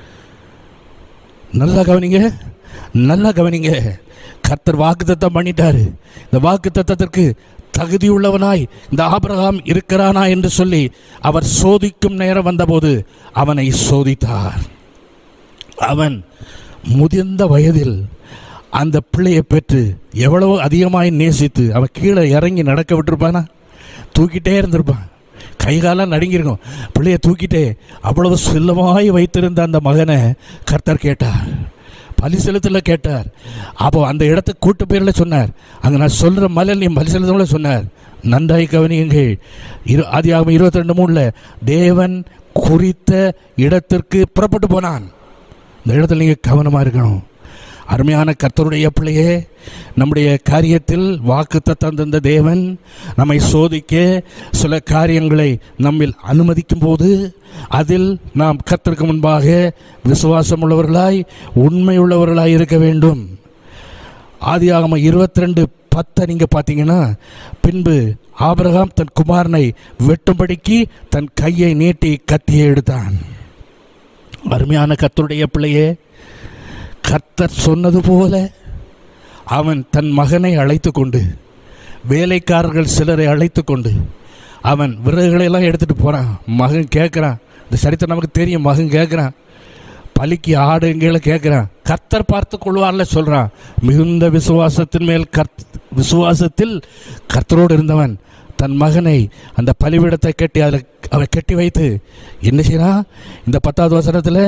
நல்லா கவனிங்க நல்லா கவனிங்க கர்த்தர் வாக்குத்தத்தம் பண்ணிட்டாரு இந்த வாக்குத்தத்தத்திற்கு தகுதியுள்ளவனாய் இந்த ஆபிரகாம் இருக்கிறானா என்று சொல்லி அவர் சோதிக்கும் நேரம் வந்தபோது அவனை சோதித்தார் அவன் முதிர்ந்த வயதில் அந்த பிள்ளையை பெற்று எவ்வளவு அதிகமாய் நேசித்து அவன் கீழே இறங்கி நடக்க விட்டுருப்பானா தூக்கிட்டே இருந்திருப்பான் கைகாலம் நடுங்கிருக்கும் பிள்ளையை தூக்கிட்டே அவ்வளவு செல்லமாய் வைத்திருந்த அந்த மகனை கர்த்தர் கேட்டார் பலி செலுத்தல கேட்டார் அப்போ அந்த இடத்துக்கு கூட்டு பேரில் சொன்னார் அங்கே நான் சொல்கிற மலை நீ பலி செலுத்தல சொன்னார் நன்றாய் கவனியுங்கள் இரு ஆதியாகமம் இருபத்தி ரெண்டு மூணில் தேவன் குறித்த இடத்திற்கு புறப்பட்டு போனான் இந்த இடத்துல நீங்கள் கவனமாக இருக்கணும் அருமையான கர்த்தருடைய பிள்ளையே நம்முடைய காரியத்தில் வாக்கு தந்த தேவன் நம்மை சோதிக்க சில காரியங்களை நம்மில் அனுமதிக்கும் போது அதில் நாம் கர்த்தருக்கு முன்பாக விசுவாசம் உள்ளவர்களாய் உண்மை உள்ளவர்களாய் இருக்க வேண்டும் ஆதியாகம இருபத்தி ரெண்டு பத்தை நீங்கள் பார்த்தீங்கன்னா பின்பு ஆபிரகாம் தன் குமாரனை வெட்டும்படிக்கு தன் கையை நீட்டி கத்தியை எடுத்தான் அருமையான கர்த்தருடைய பிள்ளையே கர்த்தர் சொன்னது போல அவன் தன் மகனை அழைத்து கொண்டு வேலைக்காரர்கள் சிலரை அழைத்து கொண்டு அவன் விறகுகளை எல்லாம் எடுத்துட்டு போறான் மகன் கேட்குறான் இந்த சரித்திரம் நமக்கு தெரியும் மகன் கேட்குறான் பலிக்கு ஆடுங்களை கேட்குறான் கர்த்தர் பார்த்து கொள்வார்ல சொல்றான் மிகுந்த விசுவாசத்தின் மேல் கர்த் விசுவாசத்தில் கர்த்தரோடு இருந்தவன் தன் மகனை அந்த பலிபீடத்தை கட்டி அதில் அவன் கட்டி வைத்து என்ன செய்யறான் இந்த பத்தாவது வசனத்தில்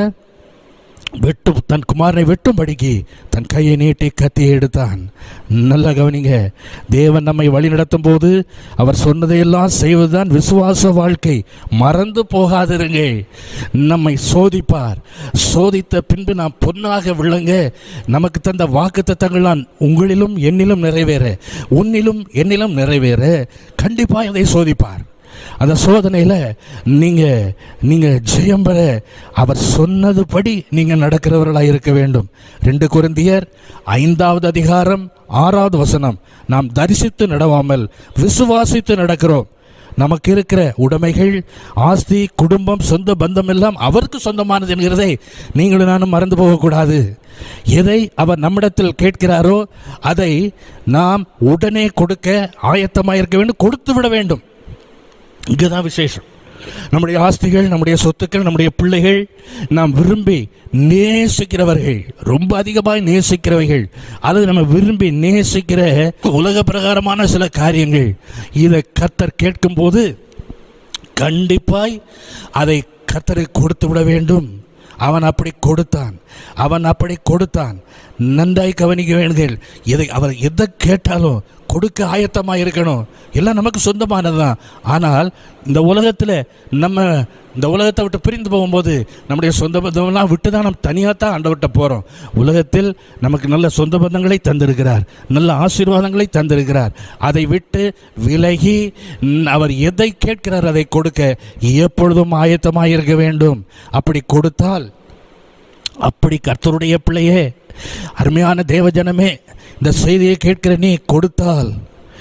வெட்டும் தன் குமாரனை வெட்டும்படிக்கு தன் கையை நீட்டி கத்தியை எடுத்தான் நல்ல கவனிங்க தேவன் நம்மை வழி நடத்தும் போது அவர் சொன்னதையெல்லாம் செய்வதுதான் விசுவாச வாழ்க்கை மறந்து போகாதிருங்க நம்மை சோதிப்பார் சோதித்த பின்பு நாம் பொன்னாக விளங்க நமக்கு தந்த வாக்கு தத்தங்கள்லாம் உங்களிலும் என்னிலும் நிறைவேற உன்னிலும் என்னிலும் நிறைவேற கண்டிப்பாக அதை சோதிப்பார் அந்த சோதனையில் நீங்கள் நீங்கள் ஜெயம் பெற அவர் சொன்னதுபடி நீங்கள் நடக்கிறவர்களாக இருக்க வேண்டும் ரெண்டு குருந்தியர் ஐந்தாவது அதிகாரம் ஆறாவது வசனம் நாம் தரிசித்து நடவாமல் விசுவாசித்து நடக்கிறோம் நமக்கு இருக்கிற உடைமைகள் ஆஸ்தி குடும்பம் சொந்த பந்தம் எல்லாம் அவருக்கு சொந்தமானது என்கிறதை நீங்களும் நானும் மறந்து போகக்கூடாது எதை அவர் நம்மிடத்தில் கேட்கிறாரோ அதை நாம் உடனே கொடுக்க ஆயத்தமாக இருக்க வேண்டும் கொடுத்து விட வேண்டும் இங்குதான் விசேஷம் நம்முடைய ஆஸ்திகள் நம்முடைய சொத்துக்கள் நம்முடைய பிள்ளைகள் நாம் விரும்பி நேசிக்கிறவர்கள் ரொம்ப அதிகமாக நேசிக்கிறவைகள் அல்லது நம்ம விரும்பி நேசிக்கிற உலக பிரகாரமான சில காரியங்கள் இதை கர்த்தர் கேட்கும்போது கண்டிப்பாய் அதை கர்த்தரை கொடுத்து விட வேண்டும் அவன் அப்படி கொடுத்தான் அவன் அப்படி கொடுத்தான் நன்றாய் கவனிக்க வேண்டுங்கள் எதை அவர் எதை கேட்டாலும் கொடுக்க ஆயத்தமாக இருக்கணும் எல்லாம் நமக்கு சொந்தமானதுதான் ஆனால் இந்த உலகத்தில் நம்ம இந்த உலகத்தை விட்டு பிரிந்து போகும்போது நம்முடைய சொந்த பந்தமெல்லாம் விட்டு தான் நம்ம தனியாக தான் ஆண்டவர்கிட்ட போகிறோம் உலகத்தில் நமக்கு நல்ல சொந்த பந்தங்களை தந்திருக்கிறார் நல்ல ஆசீர்வாதங்களை தந்திருக்கிறார் அதை விட்டு விலகி ம், அவர் எதை கேட்கிறார் அதை கொடுக்க எப்பொழுதும் ஆயத்தமாக இருக்க வேண்டும் அப்படி கொடுத்தால் அப்படி கர்த்தருடைய பிள்ளையே அருமையான தேவஜனமே இந்த செய்தியை கேட்கிற நீ கொடுத்தால்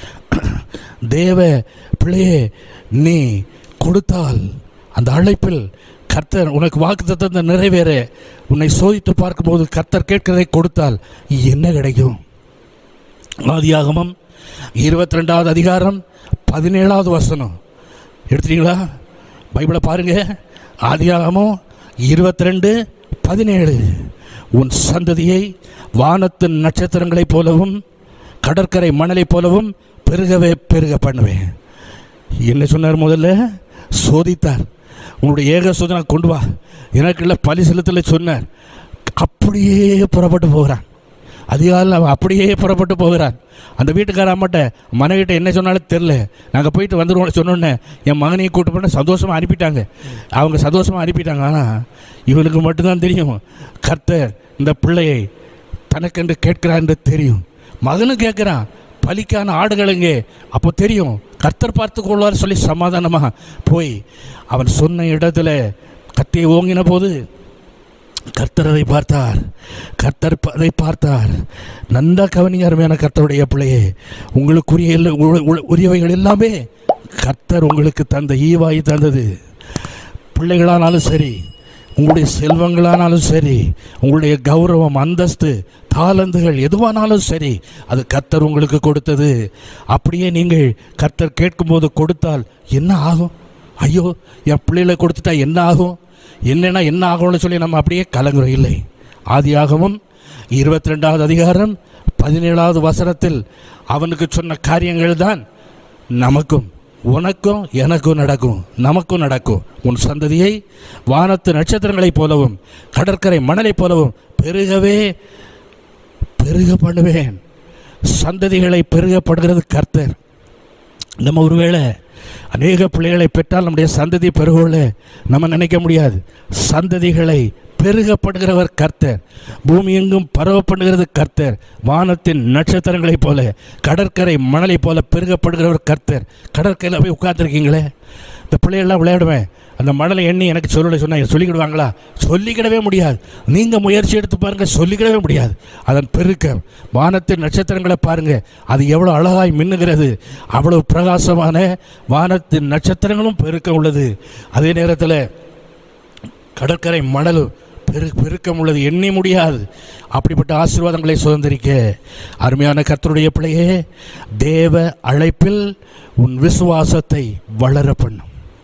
தேவ பிள்ளையே நீ கொடுத்தால் அந்த அழைப்பில் கர்த்தர் உனக்கு வாக்குத்தத்தத்தை நிறைவேற உன்னை சோதித்து பார்க்கும்போது கர்த்தர் கேட்கிறதை கொடுத்தால் என்ன கிடைக்கும் ஆதியாகமம் இருபத்தி ரெண்டாவது அதிகாரம் பதினேழாவது வசனம் எடுத்துட்டீங்களா பைபிளை பாருங்க ஆதியாகமம் இருபத்தி ரெண்டு பதினேழு உன் சந்ததியை வானத்தின் நட்சத்திரங்களைப் போலவும் கடற்கரை மணலைப் போலவும் பெருகவே பெருக பண்ணுவேன் என்ன சொன்னார் முதல்ல சோதித்தார் உன்னுடைய ஏக சோதனை கொண்டு வா எனக்குள்ள பலி செலுத்தல சொன்னார் அப்படியே புறப்பட்டு போகிறான் அதிகாலையில் அவன் அப்படியே புறப்பட்டு போகிறான் அந்த வீட்டுக்கார அம்மாட்ட மனைவிட்ட என்ன சொன்னாலும் தெரில நாங்கள் போயிட்டு வந்துடுவோம் சொன்னோன்னே என் மகனையும் கூட்டு போன சந்தோஷமாக அனுப்பிட்டாங்க அவங்க சந்தோஷமாக அனுப்பிட்டாங்க ஆனால் இவனுக்கு மட்டும்தான் தெரியும் கர்த்தர் இந்த பிள்ளையை தனக்கென்று கேட்கிறான் என்று தெரியும் மகனும் கேட்குறான் பலிக்கான ஆடுகள் எங்கே அப்போ தெரியும் கர்த்தர் பார்த்து கொள்வார் சொல்லி சமாதானமாக போய் அவன் சொன்ன இடத்துல கத்தியை ஓங்கின போது கர்த்தர் அதை பார்த்தார் கர்த்தர் ப- அதை பார்த்தார் நன்றா கவனிங்க அருமையான கர்த்தருடைய பிள்ளையே உங்களுக்குரிய எல்லா- உ- உ- உரியவைகள் எல்லாமே கர்த்தர் உங்களுக்கு தந்த ஈவாய் தந்தது பிள்ளைகளானாலும் சரி உங்களுடைய செல்வங்களானாலும் சரி உங்களுடைய கௌரவம் அந்தஸ்து தாளந்துகள் எதுவானாலும் சரி அது கர்த்தர் உங்களுக்கு கொடுத்தது அப்படியே நீங்கள் கர்த்தர் கேட்கும்போது கொடுத்தால் என்ன ஆகும் ஐயோ என் பிள்ளைகளை கொடுத்துட்டா என்ன ஆகும் என்னன்னா என்ன ஆகும்னு சொல்லி நம்ம அப்படியே கலங்குறோம் இல்லை ஆதியாகமும் இருபத்தி ரெண்டாவது அதிகாரம் பதினேழாவது வசனத்தில் அவனுக்கு சொன்ன காரியங்கள் தான் நமக்கும் உனக்கும் எனக்கும் நடக்கும் நமக்கும் நடக்கும் உன் சந்ததியை வானத்து நட்சத்திரங்களைப் போலவும் கடற்கரை மணலைப் போலவும் பெருகவே பெருக பண்ணுவேன் சந்ததிகளை பெருகப்படுகிறது கர்த்தர் நம்ம ஒருவேளை அநேக பிள்ளைகளை பெற்றால் நம்முடைய சந்ததி பெருகல நம்ம நினைக்க முடியாது சந்ததிகளை பெருகப்படுகிறவர் கர்த்தர் பூமி எங்கும் பரவப்படுகிறது கர்த்தர் வானத்தின் நட்சத்திரங்களைப் போல கடற்கரை மணலைப் போல பெருகப்படுகிறவர் கர்த்தர் கடற்கரையில் போய் உட்கார்ந்துருக்கீங்களே இந்த பிள்ளைகள்லாம் விளையாடுவேன் அந்த மணலை எண்ணி எனக்கு சொல்லலை சொன்னால் சொல்லிக்கிடுவாங்களா சொல்லிக்கிடவே முடியாது நீங்கள் முயற்சி எடுத்து பாருங்கள் சொல்லிக்கிடவே முடியாது அதன் பெருக்கம் வானத்தின் நட்சத்திரங்களை பாருங்கள் அது எவ்வளோ அழகாய் மின்னுகிறது அவ்வளோ பிரகாசமான வானத்தின் நட்சத்திரங்களும் பெருக்கம் உள்ளது அதே நேரத்தில் கடற்கரை மணலும் பெரு பெருக்கம் உள்ளது எண்ணி முடியாது அப்படிப்பட்ட ஆசீர்வாதங்களை சுதந்திரிக்க அருமையான கர்த்தருடைய பிள்ளையே தேவ அழைப்பில் உன் விசுவாசத்தை வளர பண்ணும்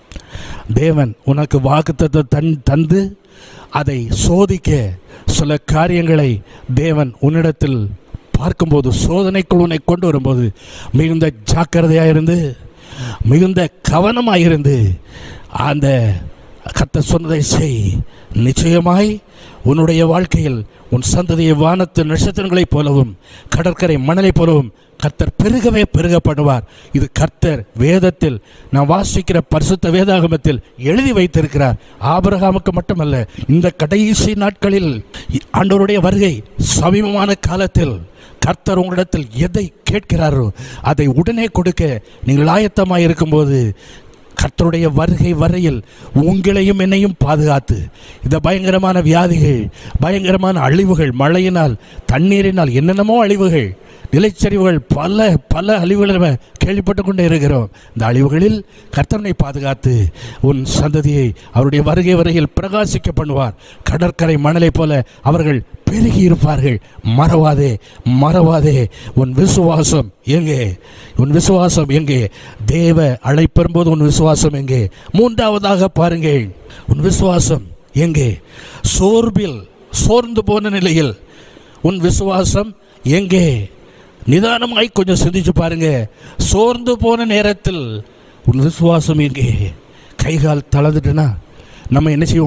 தேவன் உனக்கு வாக்குத்தத்தை தன் தந்து அதை சோதிக்க சில காரியங்களை தேவன் உன்னிடத்தில் பார்க்கும்போது சோதனைக்குள் உன்னை கொண்டு வரும்போது மிகுந்த ஜாக்கிரதையாக இருந்து மிகுந்த கவனமாக இருந்து அந்த கத்த சொன்னதை செய் நிச்சயமாய் உன்னுடைய வாழ்க்கையில் உன் சந்ததியை வானத்து நட்சத்திரங்களைப் போலவும் கடற்கரை மணலைப் போலவும் கர்த்தர் பெருகவே பெருக பண்ணுவார் இது கர்த்தர் வேதத்தில் நான் வாசிக்கிற பரிசுத்த வேதாகமத்தில் எழுதி வைத்திருக்கிறார் ஆபிரகாமுக்கு மட்டுமல்ல இந்த கடைசி நாட்களில் ஆண்டவருடைய வருகை சமீபமான காலத்தில் கர்த்தர் உங்களிடத்தில் எதை கேட்கிறாரோ அதை உடனே கொடுக்க நீங்கள் ஆயத்தமாக இருக்கும்போது கர்த்தருடைய வருகை வரையில் உங்களையும் என்னையும் பாதுகாத்து இந்த பயங்கரமான வியாதிகள் பயங்கரமான அழிவுகள் மழையினால் தண்ணீரினால் என்னென்னமோ அழிவுகள் நிலச்சரிவுகள் பல பல அழிவுகளை நம்ம கேள்விப்பட்டு கொண்டே இருக்கிறோம் இந்த அழிவுகளில் கர்த்தனை பாதுகாத்து உன் சந்ததியை அவருடைய வருகை வரையில் பிரகாசிக்க பண்ணுவார் கடற்கரை மணலைப் போல அவர்கள் பெருகி இருப்பார்கள் மறவாதே மறவாதே உன் விசுவாசம் எங்கே உன் விசுவாசம் எங்கே தேவ அழைப்பெறும்போது உன் விசுவாசம் எங்கே மூன்றாவதாக பாருங்கள் உன் விசுவாசம் எங்கே சோர்பில் சோர்ந்து போன நிலையில் உன் விசுவாசம் எங்கே நிதானமாய் கொஞ்சம் சிந்திச்சு பாருங்க சோர்ந்து போன நேரத்தில் உன் விசுவாசம் எங்கே கைகால் தளர்ந்துட்டுனா நம்ம என்ன செய்வோம்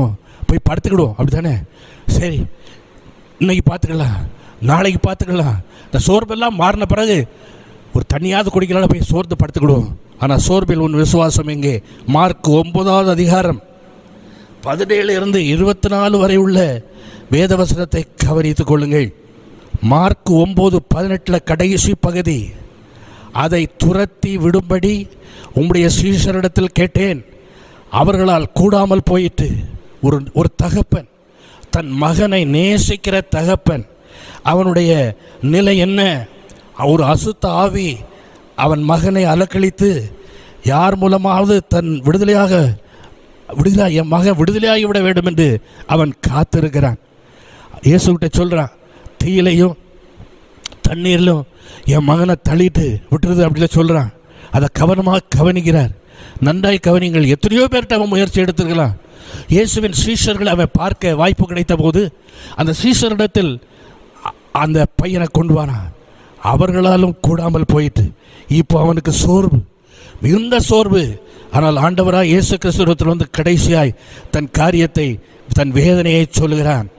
போய் படுத்துக்கிடுவோம் அப்படித்தானே சரி இன்னைக்கு பார்த்துக்கலாம் நாளைக்கு பார்த்துக்கலாம் இந்த சோர்வெல்லாம் மாறின பிறகு ஒரு தண்ணியாவது குடிக்கலாம் போய் சோர்ந்து படுத்துக்கிடுவோம் ஆனால் சோர்வில் உன் விசுவாசம் எங்கே மார்க் ஒன்பதாவது அதிகாரம் பதினேழு இருந்து இருபத்தி நாலு வரை உள்ள வேதவசனத்தை கவனித்துக் கொள்ளுங்கள் மார்க் ஒன்பது பதினெட்டில் கடைசி பகுதி அதை துரத்தி விடும்படி உம்முடைய சீஷரிடத்தில் கேட்டேன் அவர்களால் கூடாமல் போயிற்று ஒரு ஒரு தகப்பன் தன் மகனை நேசிக்கிற தகப்பன் அவனுடைய நிலை என்ன ஒரு அசுத்த ஆவி அவன் மகனை அலக்களித்து யார் மூலமாவது தன் விடுதலையாக விடுதலை என் மகன் விடுதலையாகி விட வேண்டும் என்று அவன் காத்திருக்கிறான் இயேசுகிட்ட சொல்கிறான் தீயிலையும் தண்ணீரிலும் என் மகனை தள்ளிட்டு விட்டுருது அப்படின்னு சொல்கிறான் அதை கவனமாக கவனிக்கிறார் நன்றாய் கவனிங்கள் எத்தனையோ பேர்கிட்ட அவன் முயற்சி எடுத்திருக்கலாம் இயேசுவின் சீஷர்களை அவன் பார்க்க வாய்ப்பு கிடைத்த போது அந்த சீஷரிடத்தில் அ- அந்த பையனை கொண்டு வரான் அவர்களாலும் கூடாமல் போயிட்டு இப்போ அவனுக்கு சோர்வு மிகுந்த சோர்வு ஆனால் ஆண்டவராய் இயேசு கிறிஸ்துவத்தில் வந்து கடைசியாய் தன் காரியத்தை தன் வேதனையை சொல்லுகிறான்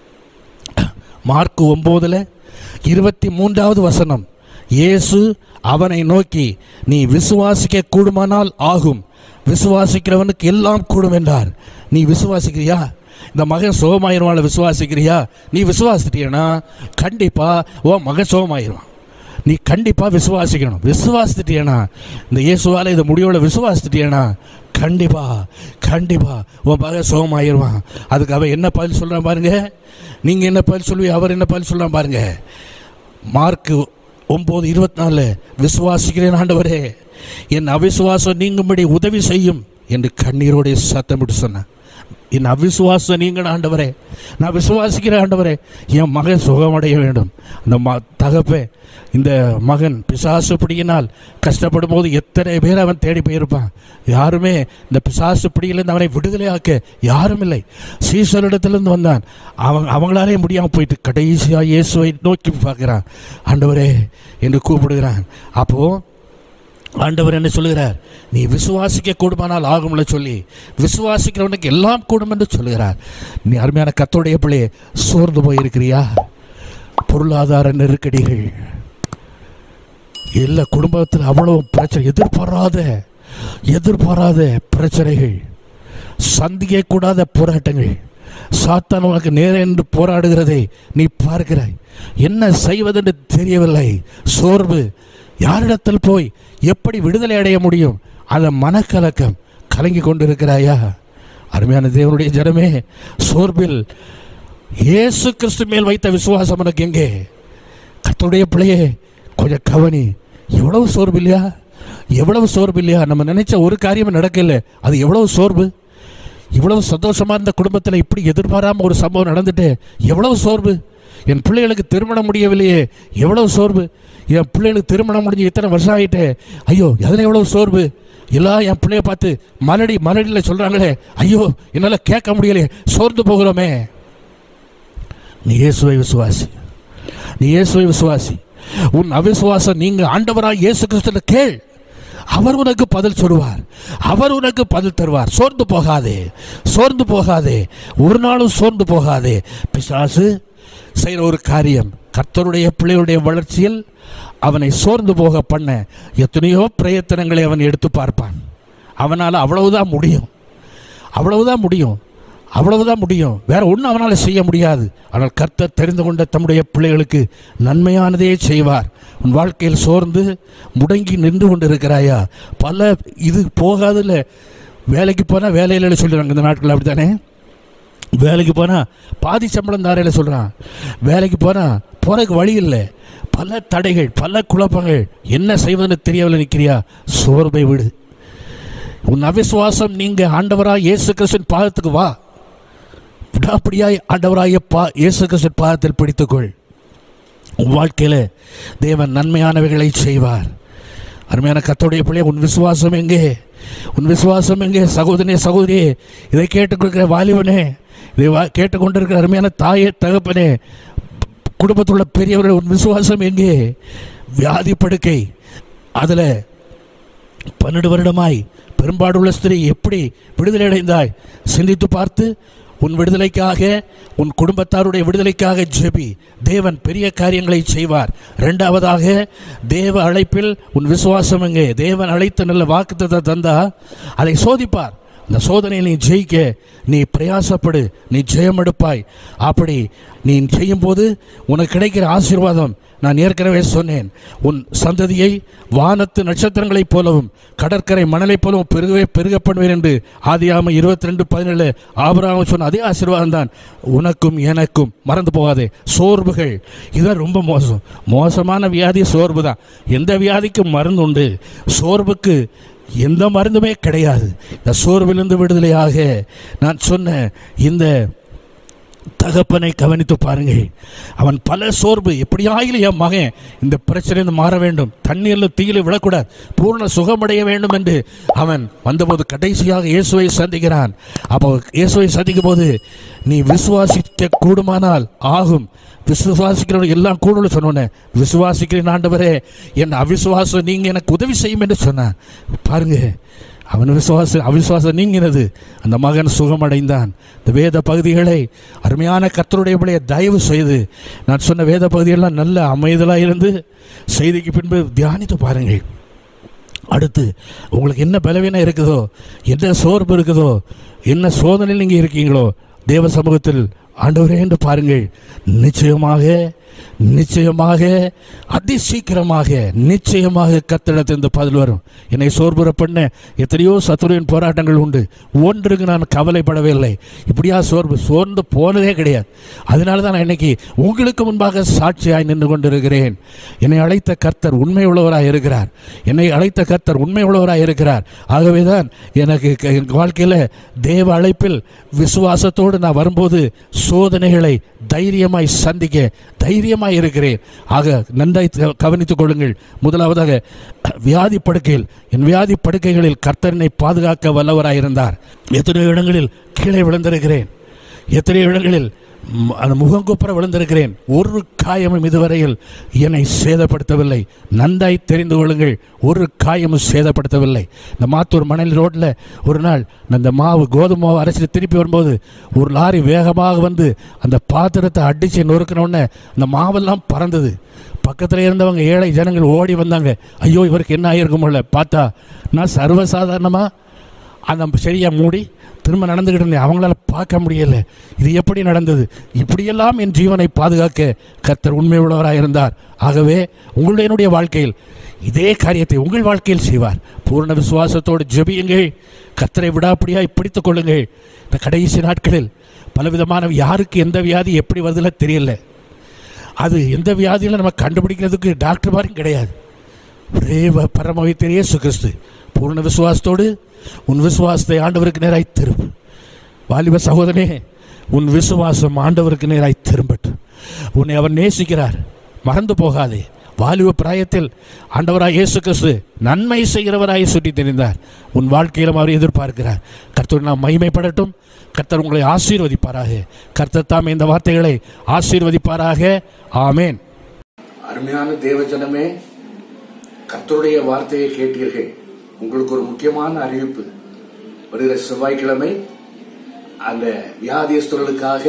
மார்க் ஒம்போதுல இருபத்தி மூன்றாவது வசனம் இயேசு அவனை நோக்கி நீ விசுவாசிக்க கூடுமானால் ஆகும் விசுவாசிக்கிறவனுக்கு எல்லாம் கூடும் என்றார் நீ விசுவாசிக்கிறியா இந்த மகன் சுகமாயிருவான் விசுவாசிக்கிறியா நீ விசுவாசிட்டியனா கண்டிப்பா ஓ மகன் சுகமாயிருவான் நீ கண்டிப்பா விசுவாசிக்கணும் விசுவாசிட்டியனா இந்த இயேசுவால இதை முடியோட விசுவாசிட்டியனா கண்டிப்பா கண்டிப்பா உன் மகன் சுகமாயிருவான் அதுக்கு அவன் என்ன பதில் சொல்றான் பாருங்க நீங்க என்ன பதில் சொல்லுவீங்க அவர் என்ன பதில் சொல்றான் பாருங்க மார்க் ஒன்பது இருபத்தி நாலு விசுவாசிக்கிறேன் ஆண்டவரே என் அவிசுவாசம் நீங்கும்படி உதவி செய்யும் என்று கண்ணீரோடைய சத்தமிட்டு சொன்னேன் என் அவிசுவாசம் நீங்கள் ஆண்டவரே நான் விசுவாசிக்கிறேன் ஆண்டவரே என் மகன் சுகமடைய வேண்டும் அந்த ம தகப்பே இந்த மகன் பிசாசு பிடியினால் கஷ்டப்படும் போது எத்தனை பேர் அவன் தேடி போயிருப்பான் யாருமே இந்த பிசாசு பிடியிலிருந்து அவனை விடுதலையாக்க யாரும் இல்லை சீசரிடத்திலிருந்து வந்தான் அவன் அவங்களாலே முடியாமல் போயிட்டு கடைசியாக இயேசுவை நோக்கி பார்க்குறான் ஆண்டவரே என்று கூப்பிடுகிறான் அப்போது ஆண்டவர் என்ன சொல்லுகிறார் நீ விசுவாசிக்க கூடுமானால் ஆகும்ல சொல்லி விசுவாசிக்கிறவனுக்கு எல்லாம் கூடும் என்று சொல்லுகிறார் நீ அருமையான கத்தோடைய பிள்ளையே சோர்ந்து போயிருக்கிறியா பொருளாதார நெருக்கடிகள் எல்லா குடும்பத்தில் அவ்வளவு பிரச்சனை எதிர்பாராத எதிர்பாராத பிரச்சனைகள் சந்திக்க கூடாத போராட்டங்கள் சாத்தான் உனக்கு நேரே என்று போராடுகிறதை நீ பார்க்கிறாய் என்ன செய்வதென்று தெரியவில்லை சோர்வு யாரிடத்தில் போய் எப்படி விடுதலை அடைய முடியும் அந்த மனக்கலக்கம் கலங்கி கொண்டிருக்கிறாயா அருமையான தேவனுடைய ஜனமே சோர்வில் இயேசு கிறிஸ்து மேல் வைத்த விசுவாசம் உனக்கு எங்கே கர்த்தருடைய பிள்ளையே கொஞ்சம் கவனி எவ்வளவு சோர்வு இல்லையா எவ்வளவு சோர்வு இல்லையா நம்ம நினைச்ச ஒரு காரியமும் நடக்கல அது எவ்வளவு சோர்வு இவ்வளவு சந்தோஷமா இருந்த குடும்பத்தில் இப்படி எதிர்பாராம ஒரு சம்பவம் நடந்துட்டு எவ்வளவு சோர்வு என் பிள்ளைகளுக்கு திருமணம் முடியவில்லையே எவ்வளவு சோர்வு என் பிள்ளைகளுக்கு திருமணம் முடிஞ்சு இத்தனை வருஷம் ஆயிட்டே ஐயோ அதில் எவ்வளவு சோர்வு எல்லாம் என் பிள்ளைய பார்த்து மலடி மலடியில் சொல்றாங்களே ஐயோ என்னால் கேட்க முடியலையே சோர்ந்து போகிறோமே நீ இயேசுவை விசுவாசி நீ இயேசுவை விசுவாசி உன் அவிசுவாசம் நீங்க ஆண்டவராய் இயேசு கிறிஸ்துல கேள் அவர் உனக்கு பதில் சொல்லுவார் அவர் உனக்கு பதில் தருவார் சோர்ந்து போகாதே சோர்ந்து போகாதே ஒரு நாளும் சோர்ந்து போகாதே பிசாசு செய்கிற ஒரு காரியம் கர்த்தருடைய பிள்ளையுடைய வளர்ச்சியில் அவனை சோர்ந்து போக பண்ண எத்தனையோ பிரயத்தனங்களை அவன் எடுத்து பார்ப்பான் அவனால் அவ்வளவுதான் முடியும் அவ்வளவுதான் முடியும் அவ்வளவுதான் முடியும் வேற ஒன்றும் அவனால் செய்ய முடியாது ஆனால் கர்த்தர் தெரிந்து கொண்ட தம்முடைய பிள்ளைகளுக்கு நன்மையானதே செய்வார் உன் வாழ்க்கையில் சோர்ந்து முடங்கி நின்று கொண்டு இருக்கிறாயா பல இது போகாதுல்ல வேலைக்கு போனால் வேலையில் சொல்லுறாங்க இந்த நாட்கள் அப்படித்தானே வேலைக்கு போனால் பாதி சம்பளம் தாரையில் சொல்கிறான் வேலைக்கு போனால் போகிறதுக்கு வழி இல்லை பல தடைகள் பல குழப்பங்கள் என்ன செய்வதுன்னு தெரியவில்லை நிற்கிறியா சோர்வை விடு உன் அவிசுவாசம் நீங்க ஆண்டவராய் இயேசு கிறிஸ்துவின் பாதத்துக்கு வா விடாப்படியாய் ஆண்டவராய பா இயேசு கிறிஸ்துவின் பாதத்தில் பிடித்துக்கொள் உன் வாழ்க்கையில தேவன் நன்மையானவைகளை செய்வார் அருமையான கத்தோடைய பிள்ளை உன் விசுவாசம் எங்கே உன் விசுவாசம் எங்கே சகோதரனே சகோதரியே இதை கேட்டுக்கொண்டிருக்கிற வாலிபனே இதை வா- கேட்டுக்கொண்டிருக்கிற அருமையான தாயே தகப்பனே குடும்பத்தில் உள்ள பெரியவர்கள் உன் விசுவாசம் எங்கே வியாதி படுக்கை அதில் பன்னெண்டு வருடமாய் பெரும்பாடுள்ள ஸ்திரீ எப்படி விடுதலை அடைந்தாய் சிந்தித்து பார்த்து உன் விடுதலைக்காக உன் குடும்பத்தாருடைய விடுதலைக்காக ஜெபி தேவன் பெரிய காரியங்களை செய்வார் இரண்டாவதாக தேவ அழைப்பில் உன் விசுவாசம் எங்கே தேவன் அழைத்து நல்ல வாக்குத்தத்தை தந்தா அதை சோதிப்பார் இந்த சோதனையை நீ ஜெயிக்க நீ பிரயாசப்படு நீ ஜெயம் எடுப்பாய் அப்படி நீ செய்யும்போது உனக்கு கிடைக்கிற ஆசீர்வாதம் நான் ஏற்கனவே சொன்னேன் உன் சந்ததியை வானத்து நட்சத்திரங்களைப் போலவும் கடற்கரை மணலைப் போலவும் பெருகவே பெருக பண்ணுவேன் என்று ஆதியாம இருபத்தி ரெண்டு பதினேழு ஆபராம சொன்ன அதே ஆசீர்வாதம் தான் உனக்கும் எனக்கும் மறந்து போகாதே சோர்வுகள் இதுதான் ரொம்ப மோசம் மோசமான வியாதி சோர்வு தான் எந்த வியாதிக்கும் மருந்து உண்டு சோர்வுக்கு எந்த மருந்துமே கிடையாது இந்த சோர்விலிருந்து விடுதலையாக நான் சொன்ன இந்த தகப்பனை கவனித்து பாருங்கள் அவன் பல சோர்வு எப்படியாயிலும் என் மகன் இந்த பிரச்சனையிலிருந்து மாற வேண்டும் தண்ணீரில் தீயில விழக்கூடாது பூர்ண சுகமடைய வேண்டும் என்று அவன் வந்தபோது கடைசியாக இயேசுவை சந்திக்கிறான் அப்போ இயேசுவை சந்திக்கும் போது நீ விசுவாசிக்க கூடுமானால் ஆகும் விசுவாசிக்கிறவங்க எல்லாம் கூடுதல் சொன்னோன்னே விசுவாசிக்கிறேன் ஆண்டவரே என் அவிசுவாசம் நீங்க எனக்கு உதவி செய்யும் என்று சொன்னான் பாருங்க அவன் விசுவாச அவிசுவாசம் நீங்கினது அந்த மகன் சுகமடைந்தான் இந்த வேத பகுதிகளை அருமையான கர்த்தருடைய பிள்ளையை தயவு செய்து நான் சொன்ன வேத பகுதியெல்லாம் நல்ல அமைதலாக இருந்து செய்திக்கு பின்பு தியானித்து பாருங்கள் அடுத்து உங்களுக்கு என்ன பலவீனம் இருக்குதோ என்ன சோர்வு இருக்குதோ என்ன சோதனையில் நீங்கள் இருக்கீங்களோ தேவ சமூகத்தில் ஆண்டவரே என்று பாருங்கள் நிச்சயமாக நிச்சயமாக அதி சீக்கிரமாக நிச்சயமாக கத்திடத்திலிருந்து பதில் வரும் என்னை சோர்வுற பண்ண எத்தனையோ சத்துருவின் போராட்டங்கள் உண்டு ஒன்றுக்கு நான் கவலைப்படவே இல்லை இப்படியா சோர்வு சோர்ந்து போனதே கிடையாது அதனால தான் நான் இன்னைக்கு உங்களுக்கு முன்பாக சாட்சியாய் நின்று கொண்டிருக்கிறேன் என்னை அழைத்த கர்த்தர் உண்மை உள்ளவராய் இருக்கிறார் என்னை அழைத்த கர்த்தர் உண்மை உள்ளவராய் இருக்கிறார் ஆகவே தான் எனக்கு க- என் வாழ்க்கையில் தேவ அழைப்பில் விசுவாசத்தோடு நான் வரும்போது சோதனைகளை தைரியமாய் சந்திக்க தைரியமாய் இருக்கிறேன் ஆக நன்றாய் க- கவனித்துக் கொள்ளுங்கள் முதலாவதாக வியாதி படுக்கையில் என் வியாதி படுக்கைகளில் கர்த்தரனை பாதுகாக்க வல்லவராய் இருந்தார் எத்தனையோ இடங்களில் கீழே விழுந்திருக்கிறேன் எத்தனையோ இடங்களில் ம், அந்த முகங்குப்புற விழுந்திருக்கிறேன் ஒரு காயமும் இதுவரையில் என்னை சேதப்படுத்தவில்லை நன்றாய் தெரிந்து கொள்ளுங்கள் ஒரு காயமும் சேதப்படுத்தவில்லை இந்த மாத்தூர் மணல் ரோட்டில் ஒரு நாள் நான் இந்த மாவு கோதுமை மாவு அரைச்சிட்டு திருப்பி வரும்போது ஒரு லாரி வேகமாக வந்து அந்த பாத்திரத்தை அடித்து நொறுக்கின உடனே அந்த மாவெல்லாம் பறந்தது பக்கத்தில் இருந்தவங்க ஏழை ஜனங்கள் ஓடி வந்தாங்க ஐயோ இவருக்கு என்ன ஆகிருக்குமோல பார்த்தா நான் சர்வசாதாரணமாக அந்த சரியாக மூடி திரும்ப நடந்துக்கிட்டு இருந்தேன் அவங்களால பார்க்க முடியல இது எப்படி நடந்தது இப்படியெல்லாம் என் ஜீவனை பாதுகாக்க கர்த்தர் உண்மை உள்ளவராக இருந்தார் ஆகவே உங்களுடைய என்னுடைய வாழ்க்கையில் இதே காரியத்தை உங்கள் வாழ்க்கையில் செய்வார் பூர்ண விசுவாசத்தோடு ஜெபியுங்கள் கர்த்தரை விடாப்படியாய் பிடித்துக் கொள்ளுங்கள் இந்த கடைசி நாட்களில் பலவிதமான யாருக்கு எந்த வியாதி எப்படி வருதுல தெரியல அது எந்த வியாதியில் நம்ம கண்டுபிடிக்கிறதுக்கு டாக்டர் மாதிரி கிடையாது ஒரே வ- பரம வைத்தியர் இயேசு கிறிஸ்து பூர்ண விசுவாசத்தோடு உன் விசுவாசத்தை ஆண்டவருக்கு நேராய் திருப்பு வாலிப சகோதரனே உன் விசுவாசம் ஆண்டவருக்கு நேராய் திரும்பட்டும் உன்னை அவர் நேசிக்கிறார் மறந்து போகாதே வாலிப பிராயத்தில் ஆண்டவராய் இயேசு கிறிஸ்து நன்மை செய்கிறவராய் சுற்றி தெரிந்தார் உன் வாழ்க்கையிலும் அவர் எதிர்பார்க்கிறார் கர்த்தர் நாம் மகிமைப்படட்டும் கர்த்தர் உங்களை ஆசீர்வதிப்பாராக கர்த்தர் தாம் இந்த வார்த்தைகளை ஆசீர்வதிப்பாராக ஆமேன் அருமையான தேவஜனமே கர்த்தருடைய வார்த்தையை கேட்டீர்கள் உங்களுக்கு ஒரு முக்கியமான அறிவிப்பு வருகிற செவ்வாய்க்கிழமை அந்த வியாதியஸ்தர்களுக்காக